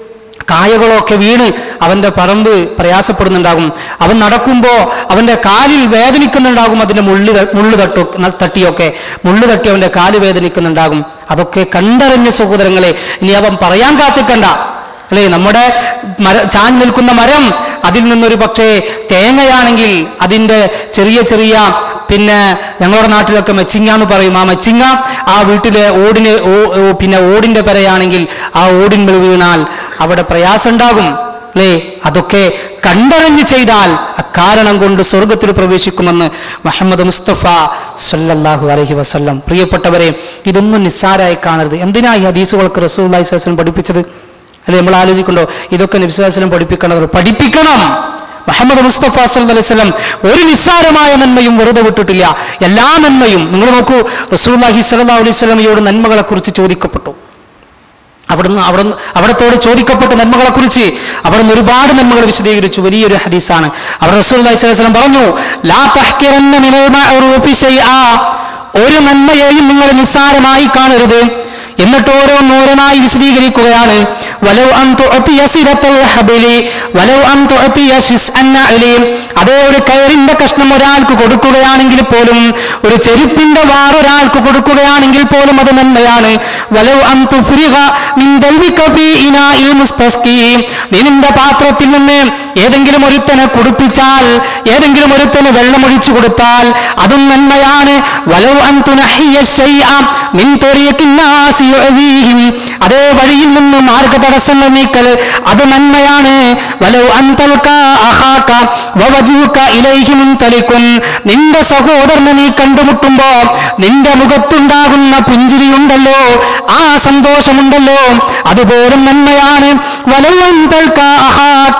കായകളോ ഒക്കെ വീണ് അവന്റെ പറമ്പ് പ്രയാസപ്പെടുന്നുണ്ടാകും അവൻ നടക്കുമ്പോൾ അവന്റെ കാലിൽ വേദനിക്കുന്നുണ്ടാകും അതിന്റെ മുള്ളി മുള്ളു തട്ടു തട്ടിയൊക്കെ മുള്ളു തട്ടി അവന്റെ കാല് വേദനിക്കുന്നുണ്ടാകും അതൊക്കെ കണ്ടറിഞ്ഞ സഹോദരങ്ങളെ ഇനി അവൻ പറയാൻ കാത്തിക്കണ്ട അല്ലേ നമ്മുടെ മര ചാഞ്ഞു നിൽക്കുന്ന മരം അതിൽ നിന്നൊരു പക്ഷേ തേങ്ങയാണെങ്കിൽ അതിൻ്റെ ചെറിയ ചെറിയ പിന്നെ ഞങ്ങളുടെ നാട്ടിലൊക്കെ മെച്ചിങ്ങ എന്ന് പറയും ആ മെച്ചിങ്ങ ആ വീട്ടിലെ ഓടിന് ഓ- ഓ- പിന്നെ ഓടിന്റെ പെരയാണെങ്കിൽ ആ ഓടിന്മേൽ വീണാൽ അവിടെ പ്രയാസം ഉണ്ടാകും അല്ലേ അതൊക്കെ കണ്ടറിഞ്ഞ് ചെയ്താൽ അക്കാരണം കൊണ്ട് സ്വർഗത്തിൽ പ്രവേശിക്കുമെന്ന് മുഹമ്മദ് മുസ്തഫ സല്ലല്ലാഹു അലൈഹി വസല്ലം പ്രിയപ്പെട്ടവരെ ഇതൊന്നും നിസ്സാരായി കാണരുത് എന്തിനാ ഈ ഹദീസുകൾക്ക് റസൂൽ അലൈഹി പഠിപ്പിച്ചത് അല്ലെ നമ്മൾ ആലോചിക്കണ്ടോ ഇതൊക്കെ നബിസ്വലം പഠിപ്പിക്കണം പഠിപ്പിക്കണം മുഹമ്മദ് മുസ്തഫ സല്ലല്ലാഹു അലൈഹി വസല്ലം ഒരു നിസ്സാരമായ നന്മയും വെറുതെ വിട്ടിട്ടില്ല എല്ലാ നന്മയും നിങ്ങൾ നോക്കൂ റസൂലുള്ളാഹി സ്വല്ലല്ലാഹു അലൈഹി വസല്ലമയോട് നന്മകളെ കുറിച്ച് ചോദിക്കപ്പെട്ടു അവിടുന്ന് അവിടുന്ന് അവിടത്തോട് ചോദിക്കപ്പെട്ട നന്മകളെ കുറിച്ച് അവിടുന്ന് ഒരുപാട് നന്മകൾ വിശദീകരിച്ചു വലിയൊരു ഹദീസാണ് അവിടെ റസൂൽ വസല്ലം പറഞ്ഞു ലാ തഹ്കിറന്ന മിനൽ മഅറൂഫി ശൈആ ഒരു നന്മയെയും നിങ്ങൾ നിസ്സാരമായി കാണരുത് എന്നിട്ട് ഓരോന്നോരോന്നായി വിശദീകരിക്കുകയാണ് വലൗ അൻ തുഅതിയ സിറത്തൽ ഹബലി വലൗ അൻ തുഅതിയ ശിസ്അൻ നഅലി അതേ ഒരു കയറിന്റെ കഷ്ണം ഒരാൾക്ക് കൊടുക്കുകയാണെങ്കിൽ പോലും ഒരു ചെരുപ്പിന്റെ വാർ ഒരാൾക്ക് കൊടുക്കുകയാണെങ്കിൽ പോലും അത് നന്മയാണ് വലൗ അൻ തുഫ്രിഗ മിൻ ദൽവിക ഫീ ഇനാഇൽ മുസ്തസ്കി നീ നിന്റെ പാത്രത്തിൽ നിന്ന് ഏതെങ്കിലും ഒരുത്തനെ കുടിപ്പിച്ചാൽ ഏതെങ്കിലും ഒരുത്തന് വെള്ളമൊഴിച്ചു കൊടുത്താൽ അതും നന്മയാണ് വലൗ അൻ തുനഹിയ ശൈഅ മിൻ ത്വരീഖിൻ നാസി യുഅദീഹിം അതേ വഴിയിൽ നിന്ന് മാർഗ തടസ്സങ്ങൾ നീക്കൽ അത് നന്മയാണ് വലൗ അൻ തൽകാ അഖാക വവജൂക ഇലൈഹി മുൻതലികുൻ നിന്റെ സഹോദരനെ നീ കണ്ടുമുട്ടുമ്പോ നിന്റെ മുഖത്തുണ്ടാകുന്ന പുഞ്ചിരിയുണ്ടല്ലോ ആ സന്തോഷമുണ്ടല്ലോ അതുപോലും നന്മയാണ് വലൗ അൻ തൽകാ അഖാക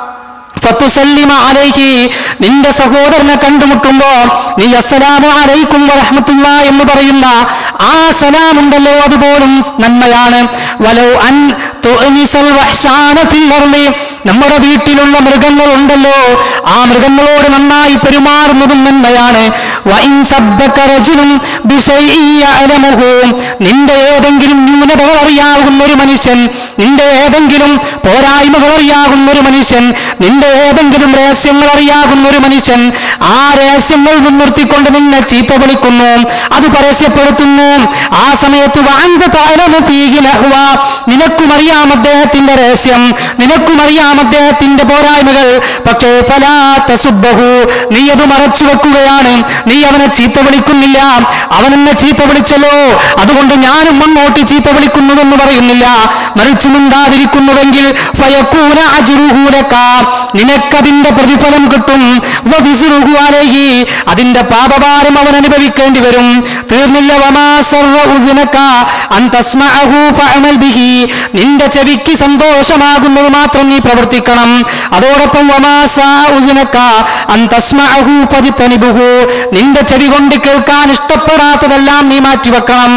ഫത്തുസല്ലിമ അലൈഹി നിന്റെ സഹോദരനെ കണ്ടുമുട്ടുമ്പോ നീ അസ്സലാമു അലൈക്കും വറഹ്മത്തുള്ള എന്ന് പറയുന്ന ആ സലാം ഉണ്ടല്ലോ അതുപോലും നന്മയാണ് വലൗ അൻ തുഅനിസൽ വഹ്ശാന ഫിൽ അർളി നമ്മുടെ വീട്ടിലുള്ള മൃഗങ്ങൾ ഉണ്ടല്ലോ ആ മൃഗങ്ങളോട് നന്നായി പെരുമാറുന്നതും നന്മയാണ് വഇൻ സബ്ബക റജുലുൻ ബിശൈഇൻ യഅലമുഹു നിന്റെ ഏതെങ്കിലും ന്യൂനതകൾ അറിയാവുന്ന ഒരു മനുഷ്യൻ നിന്റെ ഏതെങ്കിലും പോരായ്മകൾ അറിയാവുന്ന ഒരു മനുഷ്യൻ നിന്റെ ഏതെങ്കിലും രഹസ്യങ്ങൾ അറിയാവുന്ന ഒരു മനുഷ്യൻ ആ രഹസ്യങ്ങൾ മുൻനിർത്തിക്കൊണ്ട് നിന്നെ ചീത്ത വിളിക്കുന്നു അത് പരസ്യപ്പെടുത്തുന്നു ആ സമയത്ത് വാങ്ക താരമു ഫീഹി ലഹ്വ നിനക്കും അറിയാം അദ്ദേഹത്തിന്റെ രഹസ്യം നിനക്കും അറിയാം അദ്ദേഹത്തിന്റെ പോരായ്മകൾ പക്ഷേ ഫലാത്ത സുബ്ബഹു നീ അത് മറച്ചു വെക്കുകയാണ് നീ അവനെ ചീത്ത വിളിക്കുന്നില്ല അവൻ എന്നെ ചീത്ത വിളിച്ചല്ലോ അതുകൊണ്ട് ഞാനും മുന്നോട്ട് ചീത്ത വിളിക്കുന്നുവെന്ന് പറയുന്നില്ല മറിച്ചു മിണ്ടാതിരിക്കുന്നുവെങ്കിൽ ഫയക്കൂന അജുറുഹൂലക്ക നിനക്കതിന്റെ പ്രതിഫലം കിട്ടും വവിസുറുഹു അലൈഹി അതിന്റെ പാപഭാരം അവൻ അനുഭവിക്കേണ്ടി വരും തീർന്നില്ല വമാ സർവ ഉസുനക അൻ തസ്മഅഹു ഫഅമൽ ബിഹി നിന്റെ ചെവിക്ക് സന്തോഷമാകുന്നത് മാത്രം നീ പ്രവർത്തിക്കണം അതോടൊപ്പം വമാ സാ ഉസുനക അൻ തസ്മഅഹു ഫജിതനിബുഹു നിന്റെ ചെവി കൊണ്ട് കേൾക്കാൻ ഇഷ്ടപ്പെടാത്തതെല്ലാം നീ മാറ്റിവെക്കണം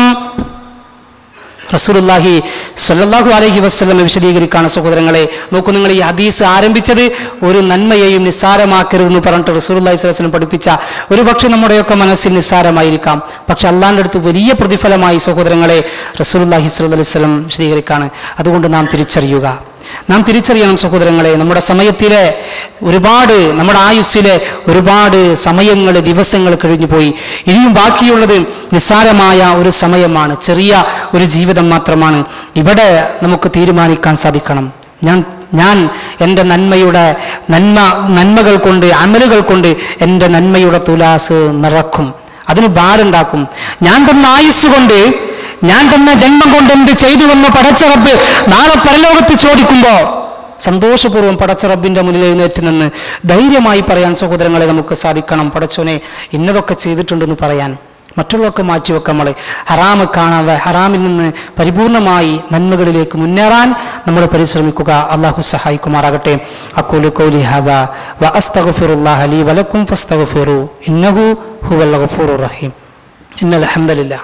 റസൂലുള്ളാഹി സ്വല്ലല്ലാഹു അലൈഹി വസല്ലം വിശദീകരിക്കാണ് സഹോദരങ്ങളെ നോക്കൂ നിങ്ങൾ ഈ ഹദീസ് ആരംഭിച്ചത് ഒരു നന്മയെയും നിസ്സാരമാക്കരുതെന്ന് പറഞ്ഞിട്ട് റസൂലുള്ളാഹി സ്വല്ലല്ലാഹു അലൈഹി വസല്ലം പഠിപ്പിച്ച ഒരു പക്ഷേ നമ്മുടെയൊക്കെ മനസ്സിൽ നിസ്സാരമായിരിക്കാം പക്ഷെ അള്ളാഹിൻ്റെ അടുത്ത് വലിയ പ്രതിഫലമായി സഹോദരങ്ങളെ റസൂലുള്ളാഹി സ്വല്ലല്ലാഹു അലൈഹി വസല്ലം വിശദീകരിക്കാണ് അതുകൊണ്ട് നാം തിരിച്ചറിയുക നാം തിരിച്ചറിയണം സഹോദരങ്ങളെ നമ്മുടെ സമയത്തിലെ ഒരുപാട് നമ്മുടെ ആയുസ്സിലെ ഒരുപാട് സമയങ്ങൾ ദിവസങ്ങൾ കഴിഞ്ഞു പോയി ഇനിയും ബാക്കിയുള്ളത് നിസ്സാരമായ ഒരു സമയമാണ് ചെറിയ ഒരു ജീവിതം മാത്രമാണ് ഇവിടെ നമുക്ക് തീരുമാനിക്കാൻ സാധിക്കണം ഞാൻ ഞാൻ എൻ്റെ നന്മയുടെ നന്മ നന്മകൾ കൊണ്ട് അമലുകൾ കൊണ്ട് എൻ്റെ നന്മയുടെ തുലാസ് നിറക്കും അതിന് ഭാരുണ്ടാക്കും ഞാൻ തന്ന ആയുസ് കൊണ്ട് ഞാൻ തന്ന ജന്മം കൊണ്ട് എന്ത് ചെയ്തുവെന്ന് പടച്ചറബ് നാളെ പരലോകത്ത് ചോദിക്കുമ്പോ സന്തോഷപൂർവ്വം പടച്ചറബിന്റെ മുന്നിൽ എഴുന്നേറ്റ് നിന്ന് ധൈര്യമായി പറയാൻ സഹോദരങ്ങളെ നമുക്ക് സാധിക്കണം പടച്ചോനെ ഇന്നതൊക്കെ ചെയ്തിട്ടുണ്ടെന്ന് പറയാൻ മറ്റുള്ളതൊക്കെ മാറ്റിവെക്കാം നമ്മളെ ഹറാമ് കാണാതെ ഹറാമിൽ നിന്ന് പരിപൂർണമായി നന്മകളിലേക്ക് മുന്നേറാൻ നമ്മൾ പരിശ്രമിക്കുക അള്ളാഹു സഹായിക്കുമാറാകട്ടെ അക്കൂലു കൗലി ഹദ വ അസ്തഗ്ഫിറുല്ലാഹ ലീ വലക്കും ഫസ്തഗ്ഫിറു ഇന്നഹു ഹുവൽ ഗഫൂറുർ റഹീം ഇന്നൽ ഹംദലില്ലാ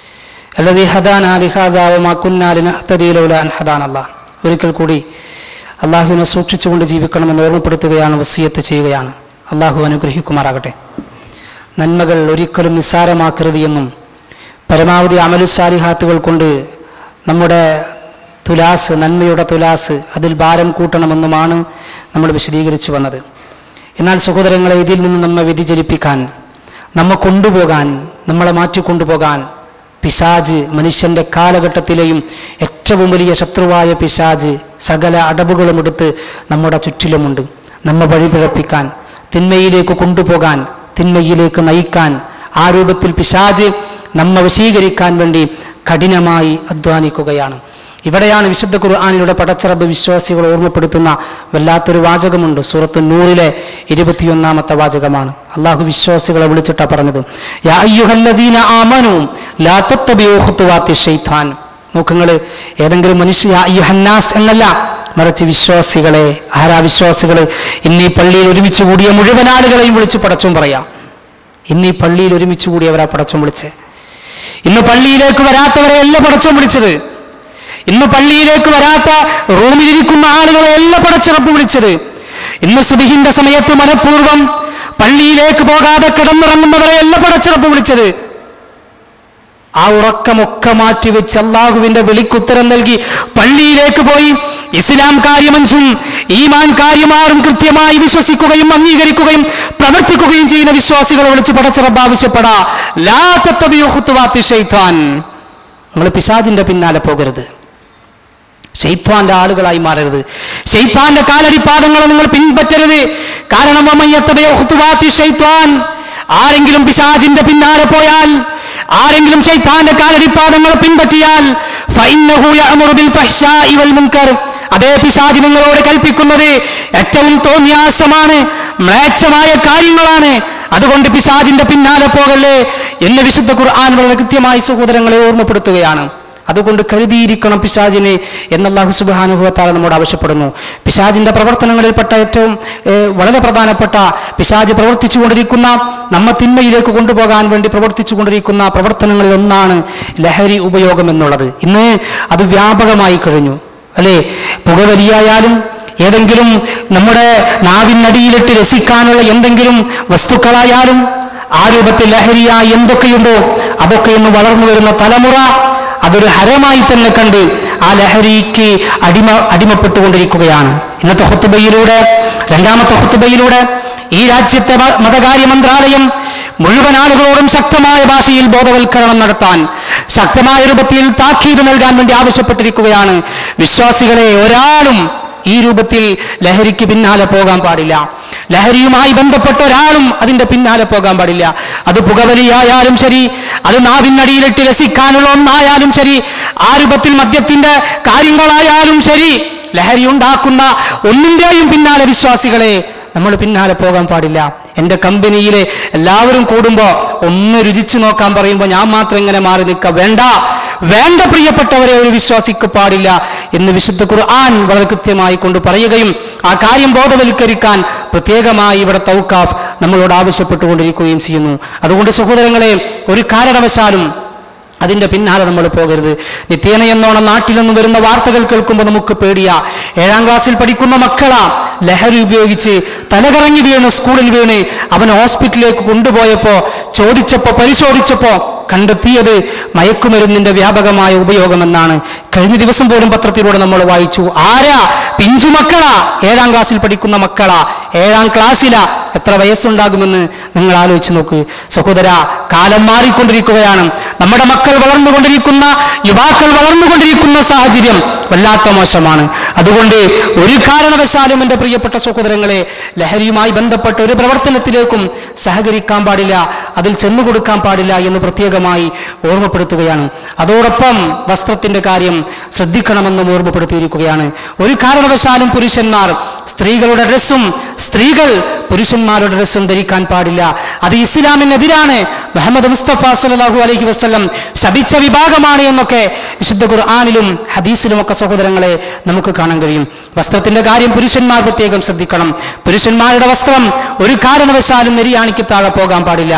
الذي هدانا لهذا وما كنا لنهتدي لولا أن هدانا الله ഒരിക്കൽ കൂടി അള്ളാഹുവിനെ സൂക്ഷിച്ചുകൊണ്ട് ജീവിക്കണമെന്ന് ഓർമ്മപ്പെടുത്തുകയാണ് വസീയത്ത് ചെയ്യുകയാണ് അള്ളാഹു അനുഗ്രഹിക്കുമാറാകട്ടെ നന്മകൾ ഒരിക്കലും നിസ്സാരമാക്കരുത് എന്നും പരമാവധി അമലുസാലിഹാത്തുകൾ കൊണ്ട് നമ്മുടെ തുലാസ് നന്മയുടെ തുലാസ് അതിൽ ഭാരം കൂട്ടണമെന്നുമാണ് നമ്മൾ വിശദീകരിച്ചു വന്നത് എന്നാൽ സഹോദരങ്ങളെ ഇതിൽ നിന്ന് നമ്മെ വ്യതിചലിപ്പിക്കാൻ നമ്മെ കൊണ്ടുപോകാൻ നമ്മളെ മാറ്റിക്കൊണ്ടുപോകാൻ പിശാജ് മനുഷ്യന്റെ കാലഘട്ടത്തിലെയും ഏറ്റവും വലിയ ശത്രുവായ പിശാജ് സകല അടവുകളും എടുത്ത് നമ്മുടെ ചുറ്റിലുമുണ്ട് നമ്മെ വഴിപിഴപ്പിക്കാൻ തിന്മയിലേക്ക് കൊണ്ടുപോകാൻ തിന്മയിലേക്ക് നയിക്കാൻ ആ രൂപത്തിൽ പിശാജ് നമ്മെ വശീകരിക്കാൻ വേണ്ടി കഠിനമായി അധ്വാനിക്കുകയാണ് ഇവിടെയാണ് വിശുദ്ധ ഖുർആാനിലൂടെ പടച്ചറബ് വിശ്വാസികൾ ഓർമ്മപ്പെടുത്തുന്ന വല്ലാത്തൊരു വാചകമുണ്ട് സൂറത്ത് നൂറിലെ ഇരുപത്തിയൊന്നാമത്തെ വാചകമാണ് അള്ളാഹു വിശ്വാസികളെ വിളിച്ചിട്ടാ പറഞ്ഞത് യാ അയ്യുഹല്ലദീന ആമനു ലാ തത്തബിഊ ഖുതുവാത്തി ശൈത്താൻ നോക്കുങ്ങൾ ഏതെങ്കിലും മനുഷ്യ യാ അയ്യുഹന്നാസ് എന്നല്ല മറിച്ച് വിശ്വാസികളെ ആരാ വിശ്വാസികൾ ഇന്ന് ഈ പള്ളിയിൽ ഒരുമിച്ച് കൂടിയ മുഴുവൻ ആളുകളെയും വിളിച്ച് പടച്ചോൻ പറയാം ഇന്ന് ഈ പള്ളിയിൽ ഒരുമിച്ച് കൂടിയവരാ പടച്ചോൻ വിളിച്ചേ ഇന്ന് പള്ളിയിലേക്ക് വരാത്തവരെ അല്ല പടച്ചോൻ വിളിച്ചത് ഇന്ന് പള്ളിയിലേക്ക് വരാത്ത റൂമിലിരിക്കുന്ന ആളുകളെ അല്ല പടച്ചിറപ്പ് വിളിച്ചത് ഇന്ന് സുബിഹിന്റെ സമയത്ത് മനഃപൂർവ്വം പള്ളിയിലേക്ക് പോകാതെ കിടന്നിറങ്ങുന്നവരെ അല്ല പടച്ചിറപ്പ് വിളിച്ചത് ആ ഉറക്കമൊക്കെ മാറ്റിവെച്ച് അള്ളാഹുവിന്റെ വിളിക്കുത്തരം നൽകി പള്ളിയിലേക്ക് പോയി ഇസ്ലാം കാര്യമഞ്ചും ഈമാൻ കാര്യമാറും കൃത്യമായി വിശ്വസിക്കുകയും അംഗീകരിക്കുകയും പ്രവർത്തിക്കുകയും ചെയ്യുന്ന വിശ്വാസികളെ വിളിച്ച് പടച്ചിറപ്പ് ആവശ്യപ്പെടാ ലാ തത്തബിയു ഖുത്തുവാത്തി ശൈത്താൻ നിങ്ങൾ പിശാജിന്റെ പിന്നാലെ പോകരുത് ഷെയ്ത്വാന്റെ ആളുകളായി മാറരുത് ഷെയ്ത്താന്റെ കാലടിപ്പാദങ്ങളെ നിങ്ങൾ പിൻപറ്റരുത് കാരണം വമയ്യത്തബയോ ഖുതുവാത്തി ഷെയ്ത്വാൻ ആരെങ്കിലും പിശാജിന്റെ പിന്നാലെ പോയാൽ ആരെങ്കിലും ഷെയ്ത്താന്റെ കാലടിപ്പാദങ്ങളെ പിൻപറ്റിയാൽ ഫഇന്നഹു യഅമുറു ബിൽ ഫഹ്ശാഇ വൽ മുൻകർ അതേ പിശാജ് നിങ്ങളോട് കൽപ്പിക്കുന്നത് ഏറ്റവും തോന്നിയാസമാണ് മ്ലേച്ഛമായ കാര്യങ്ങളാണ് അതുകൊണ്ട് പിശാജിന്റെ പിന്നാലെ പോകല്ലേ എന്ന് വിശുദ്ധ ഖുർആൻ വളരെ കൃത്യമായി സഹോദരങ്ങളെ ഓർമ്മപ്പെടുത്തുകയാണ് അതുകൊണ്ട് കരുതിയിരിക്കണം പിശാജിനെ എന്നല്ലാഹു സുബാനുഭവത്താൽ നമ്മോട് ആവശ്യപ്പെടുന്നു പിശാജിന്റെ പ്രവർത്തനങ്ങളിൽപ്പെട്ട ഏറ്റവും ഏഹ്, വളരെ പ്രധാനപ്പെട്ട പിശാജ് പ്രവർത്തിച്ചുകൊണ്ടിരിക്കുന്ന നമ്മ തിന്മയിലേക്ക് കൊണ്ടുപോകാൻ വേണ്ടി പ്രവർത്തിച്ചുകൊണ്ടിരിക്കുന്ന പ്രവർത്തനങ്ങളിൽ ഒന്നാണ് ലഹരി ഉപയോഗം എന്നുള്ളത് ഇന്ന് അത് വ്യാപകമായി കഴിഞ്ഞു അല്ലേ പുകവലിയായാലും ഏതെങ്കിലും നമ്മുടെ നാവിനടിയിലിട്ട് രസിക്കാനുള്ള എന്തെങ്കിലും വസ്തുക്കളായാലും ആ രൂപത്തിൽ ലഹരിയായി എന്തൊക്കെയുണ്ടോ അതൊക്കെ ഇന്ന് വളർന്നു വരുന്ന തലമുറ അതൊരു ഹരമായി തന്നെ കണ്ട് ആ ലഹരിക്ക് അടിമ അടിമപ്പെട്ടുകൊണ്ടിരിക്കുകയാണ് ഇന്നത്തെ ഹുത്തുബയിലൂടെ രണ്ടാമത്തെ ഹുത്തുബയിലൂടെ ഈ രാജ്യത്തെ മ- മതകാര്യ മന്ത്രാലയം മുഴുവൻ ആളുകളോടും ശക്തമായ ഭാഷയിൽ ബോധവൽക്കരണം നടത്താൻ ശക്തമായ രൂപത്തിൽ താക്കീത് നൽകാൻ വേണ്ടി ആവശ്യപ്പെട്ടിരിക്കുകയാണ് വിശ്വാസികളെ ഒരാളും ഈ രൂപത്തിൽ ലഹരിക്ക് പിന്നാലെ പോകാൻ പാടില്ല ലഹരിയുമായി ബന്ധപ്പെട്ട ഒരാളും അതിന്റെ പിന്നാലെ പോകാൻ പാടില്ല അത് പുകവലിയായാലും ശരി അത് നാവിനടിയിലിട്ട് രസിക്കാനുള്ള ഒന്നായാലും ശരി ആ രൂപത്തിൽ മദ്യത്തിന്റെ കാര്യങ്ങളായാലും ശരി ലഹരി ഉണ്ടാക്കുന്ന ഒന്നിന്റെയും പിന്നാലെ വിശ്വാസികളെ നമ്മൾ പിന്നാലെ പോകാൻ പാടില്ല എൻ്റെ കമ്പനിയിലെ എല്ലാവരും കൂടുമ്പോൾ ഒന്ന് രുചിച്ചു നോക്കാൻ പറയുമ്പോൾ ഞാൻ മാത്രം ഇങ്ങനെ മാറി നിൽക്കുക വേണ്ട വേണ്ട പ്രിയപ്പെട്ടവരെ ഒരു വിശ്വാസിക്ക് പാടില്ല എന്ന് വിശുദ്ധ ഖുർആൻ വളരെ കൃത്യമായി കൊണ്ട് പറയുകയും ആ കാര്യം ബോധവൽക്കരിക്കാൻ പ്രത്യേകമായി ഇവിടെ തൗക്കാഫ് നമ്മളോട് ആവശ്യപ്പെട്ടുകൊണ്ടിരിക്കുകയും ചെയ്യുന്നു അതുകൊണ്ട് സഹോദരങ്ങളെ ഒരു കാരണവശാലും അതിന്റെ പിന്നാലെ നമ്മൾ പോകരുത് നിത്യേന എന്നോണം നാട്ടിൽ നിന്ന് വരുന്ന വാർത്തകൾ കേൾക്കുമ്പോൾ നമുക്ക് പേടിയാ ഏഴാം ക്ലാസ്സിൽ പഠിക്കുന്ന മക്കളാ ലഹരി ഉപയോഗിച്ച് തലകറങ്ങി വീണ് സ്കൂളിൽ വീണ് അവൻ ഹോസ്പിറ്റലിലേക്ക് കൊണ്ടുപോയപ്പോ ചോദിച്ചപ്പോ പരിശോധിച്ചപ്പോ കണ്ടെത്തിയത് മയക്കുമരുന്നിന്റെ വ്യാപകമായ ഉപയോഗമെന്നാണ് കഴിഞ്ഞ ദിവസം പോലും പത്രത്തിലൂടെ നമ്മൾ വായിച്ചു ആരാ പിഞ്ചു മക്കളാ ഏഴാം ക്ലാസ്സിൽ പഠിക്കുന്ന മക്കളാ ഏഴാം ക്ലാസ്സിലാ എത്ര വയസ്സുണ്ടാകുമെന്ന് നിങ്ങൾ ആലോചിച്ച് നോക്ക് സഹോദര കാലം മാറിക്കൊണ്ടിരിക്കുകയാണ് നമ്മുടെ മക്കൾ വളർന്നുകൊണ്ടിരിക്കുന്ന യുവാക്കൾ വളർന്നുകൊണ്ടിരിക്കുന്ന സാഹചര്യം വല്ലാത്ത മോശമാണ് അതുകൊണ്ട് ഒരു കാരണവശാലും എൻ്റെ പ്രിയപ്പെട്ട സഹോദരങ്ങളെ ലഹരിയുമായി ബന്ധപ്പെട്ട ഒരു പ്രവർത്തനത്തിലേക്കും സഹകരിക്കാൻ പാടില്ല അതിൽ ചെന്നു കൊടുക്കാൻ പാടില്ല എന്ന് പ്രത്യേകമായി ഓർമ്മപ്പെടുത്തുകയാണ് അതോടൊപ്പം വസ്ത്രത്തിന്റെ കാര്യം ശ്രദ്ധിക്കണമെന്നും ഓർമ്മപ്പെടുത്തിയിരിക്കുകയാണ് ഒരു കാരണവശാലും പുരുഷന്മാർ സ്ത്രീകളുടെ ഡ്രസ്സും സ്ത്രീകൾ പുരുഷന്മാരുടെ ഡ്രസ്സും ധരിക്കാൻ പാടില്ല അത് ഇസ്ലാമിനെതിരാണ് മുഹമ്മദ് മുസ്തഫ സല്ലല്ലാഹു അലൈഹി വസല്ലം ശപിച്ച വിഭാഗമാണ് എന്നൊക്കെ വിശുദ്ധ ഖുർആാനിലും ഹദീസിലുമൊക്കെ സഹോദരങ്ങളെ നമുക്ക് കാണാൻ കഴിയും വസ്ത്രത്തിന്റെ കാര്യം പുരുഷന്മാർ പ്രത്യേകം ശ്രദ്ധിക്കണം പുരുഷന്മാരുടെ വസ്ത്രം ഒരു കാരണവശാലും നെരിയാണിക്ക് താഴെ പോകാൻ പാടില്ല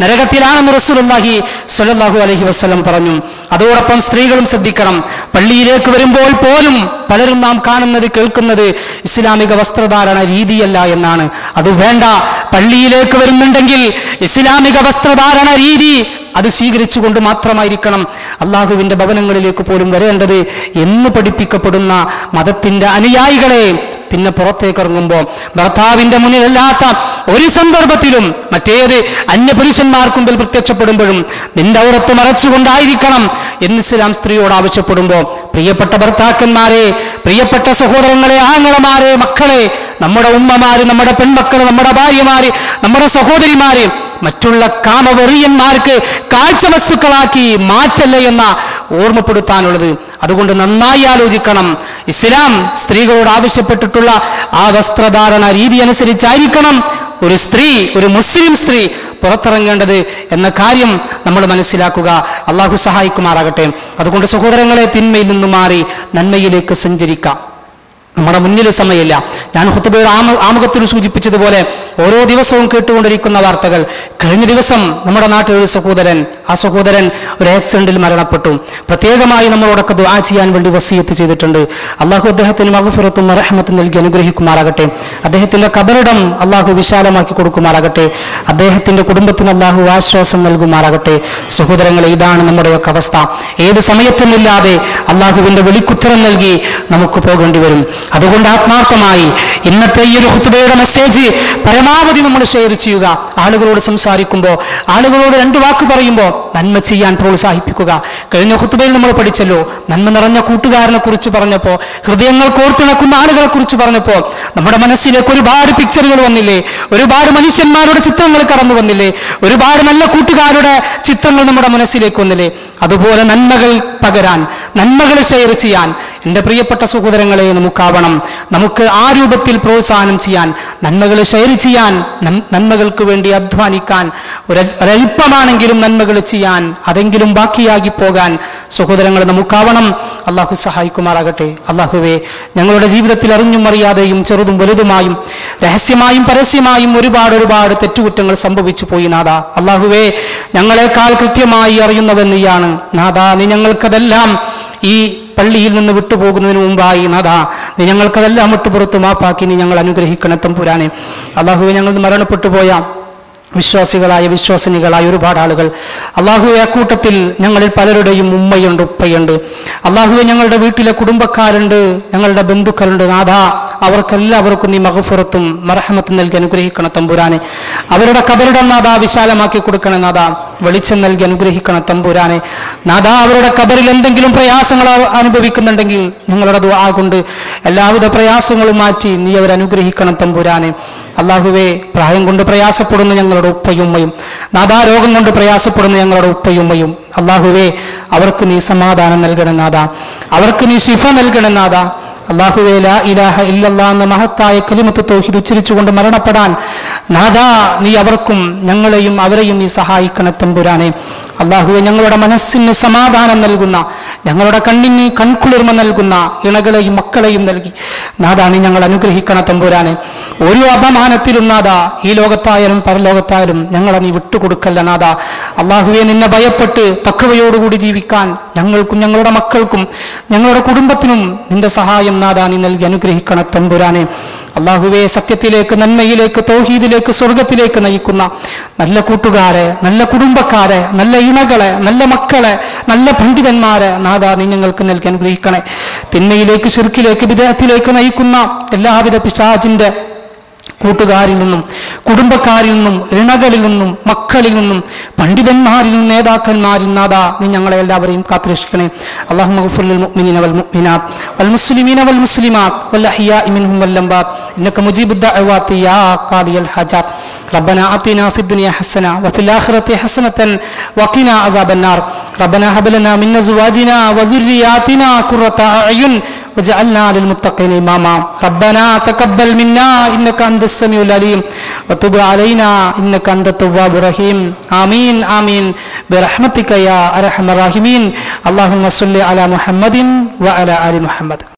നരകത്തിലാണെന്ന് റസൂലുള്ളാഹി സ്വല്ലല്ലാഹു അലൈഹി വസല്ലം പറഞ്ഞു അതോടൊപ്പം സ്ത്രീകളും ശ്രദ്ധിക്കണം പള്ളിയിലേക്ക് വരുമ്പോൾ പോലും പലരും നാം കാണുന്നത് കേൾക്കുന്നത് ഇസ്ലാമിക വസ്ത്രധാരണ രീതിയല്ല എന്നാണ് അത് വേണ്ട പള്ളിയിലേക്ക് വരുന്നുണ്ടെങ്കിൽ ഇസ്ലാമിക വസ്ത്രധാരണ രീതി അത് സ്വീകരിച്ചുകൊണ്ട് മാത്രമായിരിക്കണം അള്ളാഹുവിന്റെ ഭവനങ്ങളിലേക്ക് പോലും വരേണ്ടത് എന്ന് പഠിപ്പിക്കപ്പെടുന്ന മതത്തിന്റെ അനുയായികളെ പിന്നെ പുറത്തേക്ക് ഇറങ്ങുമ്പോൾ ഭർത്താവിന്റെ മുന്നിലല്ലാത്ത ഒരു സന്ദർഭത്തിലും മറ്റേത് അന്യപുരുഷന്മാർക്ക് മുമ്പിൽ പ്രത്യക്ഷപ്പെടുമ്പോഴും നിന്റെ ഔറത്ത് മറച്ചുകൊണ്ടായിരിക്കണം എന്ന് ഇസ്ലാം സ്ത്രീയോട് ആവശ്യപ്പെടുമ്പോൾ പ്രിയപ്പെട്ട ഭർത്താക്കന്മാരെ പ്രിയപ്പെട്ട സഹോദരങ്ങളെ ആങ്ങളമാരെ മക്കളെ നമ്മുടെ ഉമ്മമാര് നമ്മുടെ പെൺമക്കള് നമ്മുടെ ഭാര്യമാര് നമ്മുടെ സഹോദരിമാര് മറ്റുള്ള കാമവെറിയന്മാർക്ക് കാഴ്ച വസ്തുക്കളാക്കി മാറ്റല്ല എന്ന ഓർമ്മപ്പെടുത്താനുള്ളത് അതുകൊണ്ട് നന്നായി ആലോചിക്കണം ഇസ്ലാം സ്ത്രീകളോട് ആവശ്യപ്പെട്ടിട്ടുള്ള ആ വസ്ത്രധാരണ രീതി അനുസരിച്ചായിരിക്കണം ഒരു സ്ത്രീ ഒരു മുസ്ലിം സ്ത്രീ പുറത്തിറങ്ങേണ്ടത് എന്ന കാര്യം നമ്മൾ മനസ്സിലാക്കുക അള്ളാഹു സഹായിക്കുമാറാകട്ടെ അതുകൊണ്ട് സഹോദരങ്ങളെ തിന്മയിൽ നിന്ന് മാറി നന്മയിലേക്ക് സഞ്ചരിക്കാം നമ്മുടെ മുന്നിൽ സമയമില്ല ഞാൻ ഹുത്തുബയുടെ ആമ ആമുഖത്തിൽ സൂചിപ്പിച്ചതുപോലെ ഓരോ ദിവസവും കേട്ടുകൊണ്ടിരിക്കുന്ന വാർത്തകൾ കഴിഞ്ഞ ദിവസം നമ്മുടെ നാട്ടിൽ ഒരു സഹോദരൻ ആ സഹോദരൻ ഒരു ആക്സിഡന്റിൽ മരണപ്പെട്ടു പ്രത്യേകമായി നമ്മളോടൊക്കെ ദുആ ചെയ്യാൻ വേണ്ടി വസീയത്ത് ചെയ്തിട്ടുണ്ട് അള്ളാഹു അദ്ദേഹത്തിന് മഹഫിറത്തും റഹ്മത്തും നൽകി അനുഗ്രഹിക്കുമാറാകട്ടെ അദ്ദേഹത്തിന്റെ കബറിടം അള്ളാഹു വിശാലമാക്കി കൊടുക്കുമാറാകട്ടെ അദ്ദേഹത്തിന്റെ കുടുംബത്തിന് അള്ളാഹു ആശ്വാസം നൽകുമാറാകട്ടെ സഹോദരങ്ങളെ ഇതാണ് നമ്മുടെയൊക്കെ അവസ്ഥ ഏത് സമയത്തുമില്ലാതെ അള്ളാഹുവിന്റെ വെളിക്കുത്തരം നൽകി നമുക്ക് പോകേണ്ടി വരും അതുകൊണ്ട് ആത്മാർത്ഥമായി ഇന്നത്തെ ഈ ഒരു ഹുത്തുബയുടെ മെസ്സേജ് പരമാവധി നമ്മൾ ഷെയർ ചെയ്യുക ആളുകളോട് സംസാരിക്കുമ്പോൾ ആളുകളോട് രണ്ട് വാക്ക് പറയുമ്പോൾ നന്മ ചെയ്യാൻ പ്രോത്സാഹിപ്പിക്കുക കഴിഞ്ഞ ഹുത്തുബയിൽ നമ്മൾ പഠിച്ചല്ലോ നന്മ നിറഞ്ഞ കൂട്ടുകാരനെ കുറിച്ച് പറഞ്ഞപ്പോൾ ഹൃദയങ്ങൾ കോർത്തിണക്കുന്ന ആളുകളെ കുറിച്ച് പറഞ്ഞപ്പോൾ നമ്മുടെ മനസ്സിലേക്ക് ഒരുപാട് പിക്ചറുകൾ വന്നില്ലേ ഒരുപാട് മനുഷ്യന്മാരുടെ ചിത്രങ്ങൾ കടന്നു വന്നില്ലേ ഒരുപാട് നല്ല കൂട്ടുകാരുടെ ചിത്രങ്ങൾ നമ്മുടെ മനസ്സിലേക്ക് വന്നില്ലേ അതുപോലെ നന്മകൾ പകരാൻ നന്മകൾ ഷെയർ ചെയ്യാൻ എൻ്റെ പ്രിയപ്പെട്ട സഹോദരങ്ങളെ നമുക്കാവണം നമുക്ക് ആ രൂപത്തിൽ പ്രോത്സാഹനം ചെയ്യാൻ നന്മകൾ ഷെയർ ചെയ്യാൻ നം- നന്മകൾക്ക് വേണ്ടി അധ്വാനിക്കാൻ ഒരു ഒരല്പമാണെങ്കിലും നന്മകൾ ചെയ്യാൻ അതെങ്കിലും ബാക്കിയാകി പോകാൻ സഹോദരങ്ങൾ നമുക്കാവണം അള്ളാഹു സഹായിക്കുമാറാകട്ടെ അള്ളാഹുവെ ഞങ്ങളുടെ ജീവിതത്തിൽ അറിഞ്ഞും അറിയാതെയും ചെറുതും വലുതുമായും രഹസ്യമായും പരസ്യമായും ഒരുപാട് ഒരുപാട് തെറ്റുകുറ്റങ്ങൾ സംഭവിച്ചു പോയി നാഥ അള്ളാഹുവെ ഞങ്ങളെക്കാൾ കൃത്യമായി അറിയുന്നവൻ നീയാണ് നാഥ നീ ഞങ്ങൾക്കതെല്ലാം ഈ പള്ളിയിൽ നിന്ന് വിട്ടുപോകുന്നതിന് മുമ്പായി നാഥ നീ ഞങ്ങൾക്കതെല്ലാം വിട്ടുപുറത്ത് മാപ്പാക്കി നീ ഞങ്ങൾ അനുഗ്രഹിക്കണം തമ്പുരാനെ അള്ളാഹുവെ ഞങ്ങൾ മരണപ്പെട്ടു പോയ വിശ്വാസികളായ വിശ്വാസിനികളായ ഒരുപാട് ആളുകൾ അള്ളാഹുവെ അക്കൂട്ടത്തിൽ ഞങ്ങളിൽ പലരുടെയും ഉമ്മയുണ്ട് ഉപ്പയുണ്ട് അള്ളാഹുവെ ഞങ്ങളുടെ വീട്ടിലെ കുടുംബക്കാരുണ്ട് ഞങ്ങളുടെ ബന്ധുക്കളുണ്ട് നാഥ അവർക്കെല്ലാവർക്കും നീ മഹഫുറത്തും മറഹമത്തും നൽകി അനുഗ്രഹിക്കണം തമ്പുരാനെ അവരുടെ കബറിടം നാഥ വിശാലമാക്കി കൊടുക്കണം നാഥ വെളിച്ചം നൽകി അനുഗ്രഹിക്കണം തമ്പുരാനെ നാഥ അവരുടെ കബറിൽ എന്തെങ്കിലും പ്രയാസങ്ങൾ അവ- അനുഭവിക്കുന്നുണ്ടെങ്കിൽ ഞങ്ങളുടെ ദുആ കൊണ്ട് എല്ലാവിധ പ്രയാസങ്ങളും മാറ്റി നീ അവരെ അനുഗ്രഹിക്കണം തമ്പുരാനെ അള്ളാഹുവെ പ്രായം കൊണ്ട് പ്രയാസപ്പെടുന്ന ഞങ്ങളുടെ ഉപ്പയുമ്മയും നാഥാ രോഗം കൊണ്ട് പ്രയാസപ്പെടുന്ന ഞങ്ങളുടെ ഉപ്പയുമ്മയും അള്ളാഹുവെ അവർക്ക് നീ സമാധാനം നൽകണം നാഥ അവർക്ക് നീ ശിഫ നൽകണം നാഥ അള്ളാഹുവേ ലാ ഇലാഹ ഇല്ലല്ലാ എന്ന മഹത്തായ കലിമത്ത് തൗഹീദ് ഉച്ചരിച്ചുകൊണ്ട് മരണപ്പെടാൻ നാഥാ നീ അവർക്കും ഞങ്ങളെയും അവരെയും നീ സഹായിക്കണം തമ്പുരാനെ അള്ളാഹുവെ ഞങ്ങളുടെ മനസ്സിന് സമാധാനം നൽകുന്ന ഞങ്ങളുടെ കണ്ണിന് കൺകുളിർമ നൽകുന്ന ഇണകളെയും മക്കളെയും നൽകി നാഥാ നീ ഞങ്ങൾ അനുഗ്രഹിക്കണം തമ്പുരാനെ ഒരു അപമാനത്തിലും നാഥാ ഈ ലോകത്തായാലും പരലോകത്തായാലും ഞങ്ങളെ നീ വിട്ടുകൊടുക്കല്ല നാഥാ അള്ളാഹുവെ നിന്നെ ഭയപ്പെട്ട് തക്കവയോടുകൂടി ജീവിക്കാൻ ഞങ്ങൾക്കും ഞങ്ങളുടെ മക്കൾക്കും ഞങ്ങളുടെ കുടുംബത്തിനും നിന്റെ സഹായം നാഥാ നീ നൽകി അനുഗ്രഹിക്കണം തമ്പുരാനെ അള്ളാഹുവെ സത്യത്തിലേക്ക് നന്മയിലേക്ക് തൗഹീദിലേക്ക് സ്വർഗത്തിലേക്ക് നയിക്കുന്ന നല്ല കൂട്ടുകാരെ നല്ല കുടുംബക്കാരെ നല്ല ഇണകളെ നല്ല മക്കളെ നല്ല പണ്ഡിതന്മാരെ നാഥാ നീ ഞങ്ങൾക്ക് നൽകി അനുഗ്രഹിക്കണേ തിന്മയിലേക്ക് ശിർക്കിലേക്ക് വിദേഹത്തിലേക്ക് നയിക്കുന്ന എല്ലാവിധ പിശാചിന്റെ കൂട്ടുകാരിൽ നിന്നും കുടുംബക്കാരിൽ നിന്നും ഇണകളിൽ നിന്നും മക്കളിൽ നിന്നും പണ്ഡിതന്മാരിൽ നിന്നും നേതാക്കന്മാരിൽ നാദാ നീ ഞങ്ങളെ എല്ലാവരെയും കാത്തുരക്ഷിക്കണേ അള്ളാഹു മഗ്ഫിർ മുഅ്മിനീന വൽ മുഅ്മിനാത്ത് വൽ മുസ്ലിമീന വൽ മുസ്ലിമാത്ത് വൽ അഹ്യാഇ മിൻഹും വൽ അംവാത്ത് ഇന്നക മുജീബുദ് ദഅവാതി യാ ഖാദിയൽ ഹജാത്ത് ربنا آتنا في الدنيا حسنة وفي الآخرة حسنة وقنا عذاب النار ربنا هب لنا من أزواجنا وذرياتنا قرة أعين وجعلنا للمتقين إماما ربنا تقبل منا إنك أنت السميع العليم وتب علينا إنك أنت التواب الرحيم آمين آمين برحمتك يا أرحم الراحمين اللهم صل على محمد وعلى آل محمد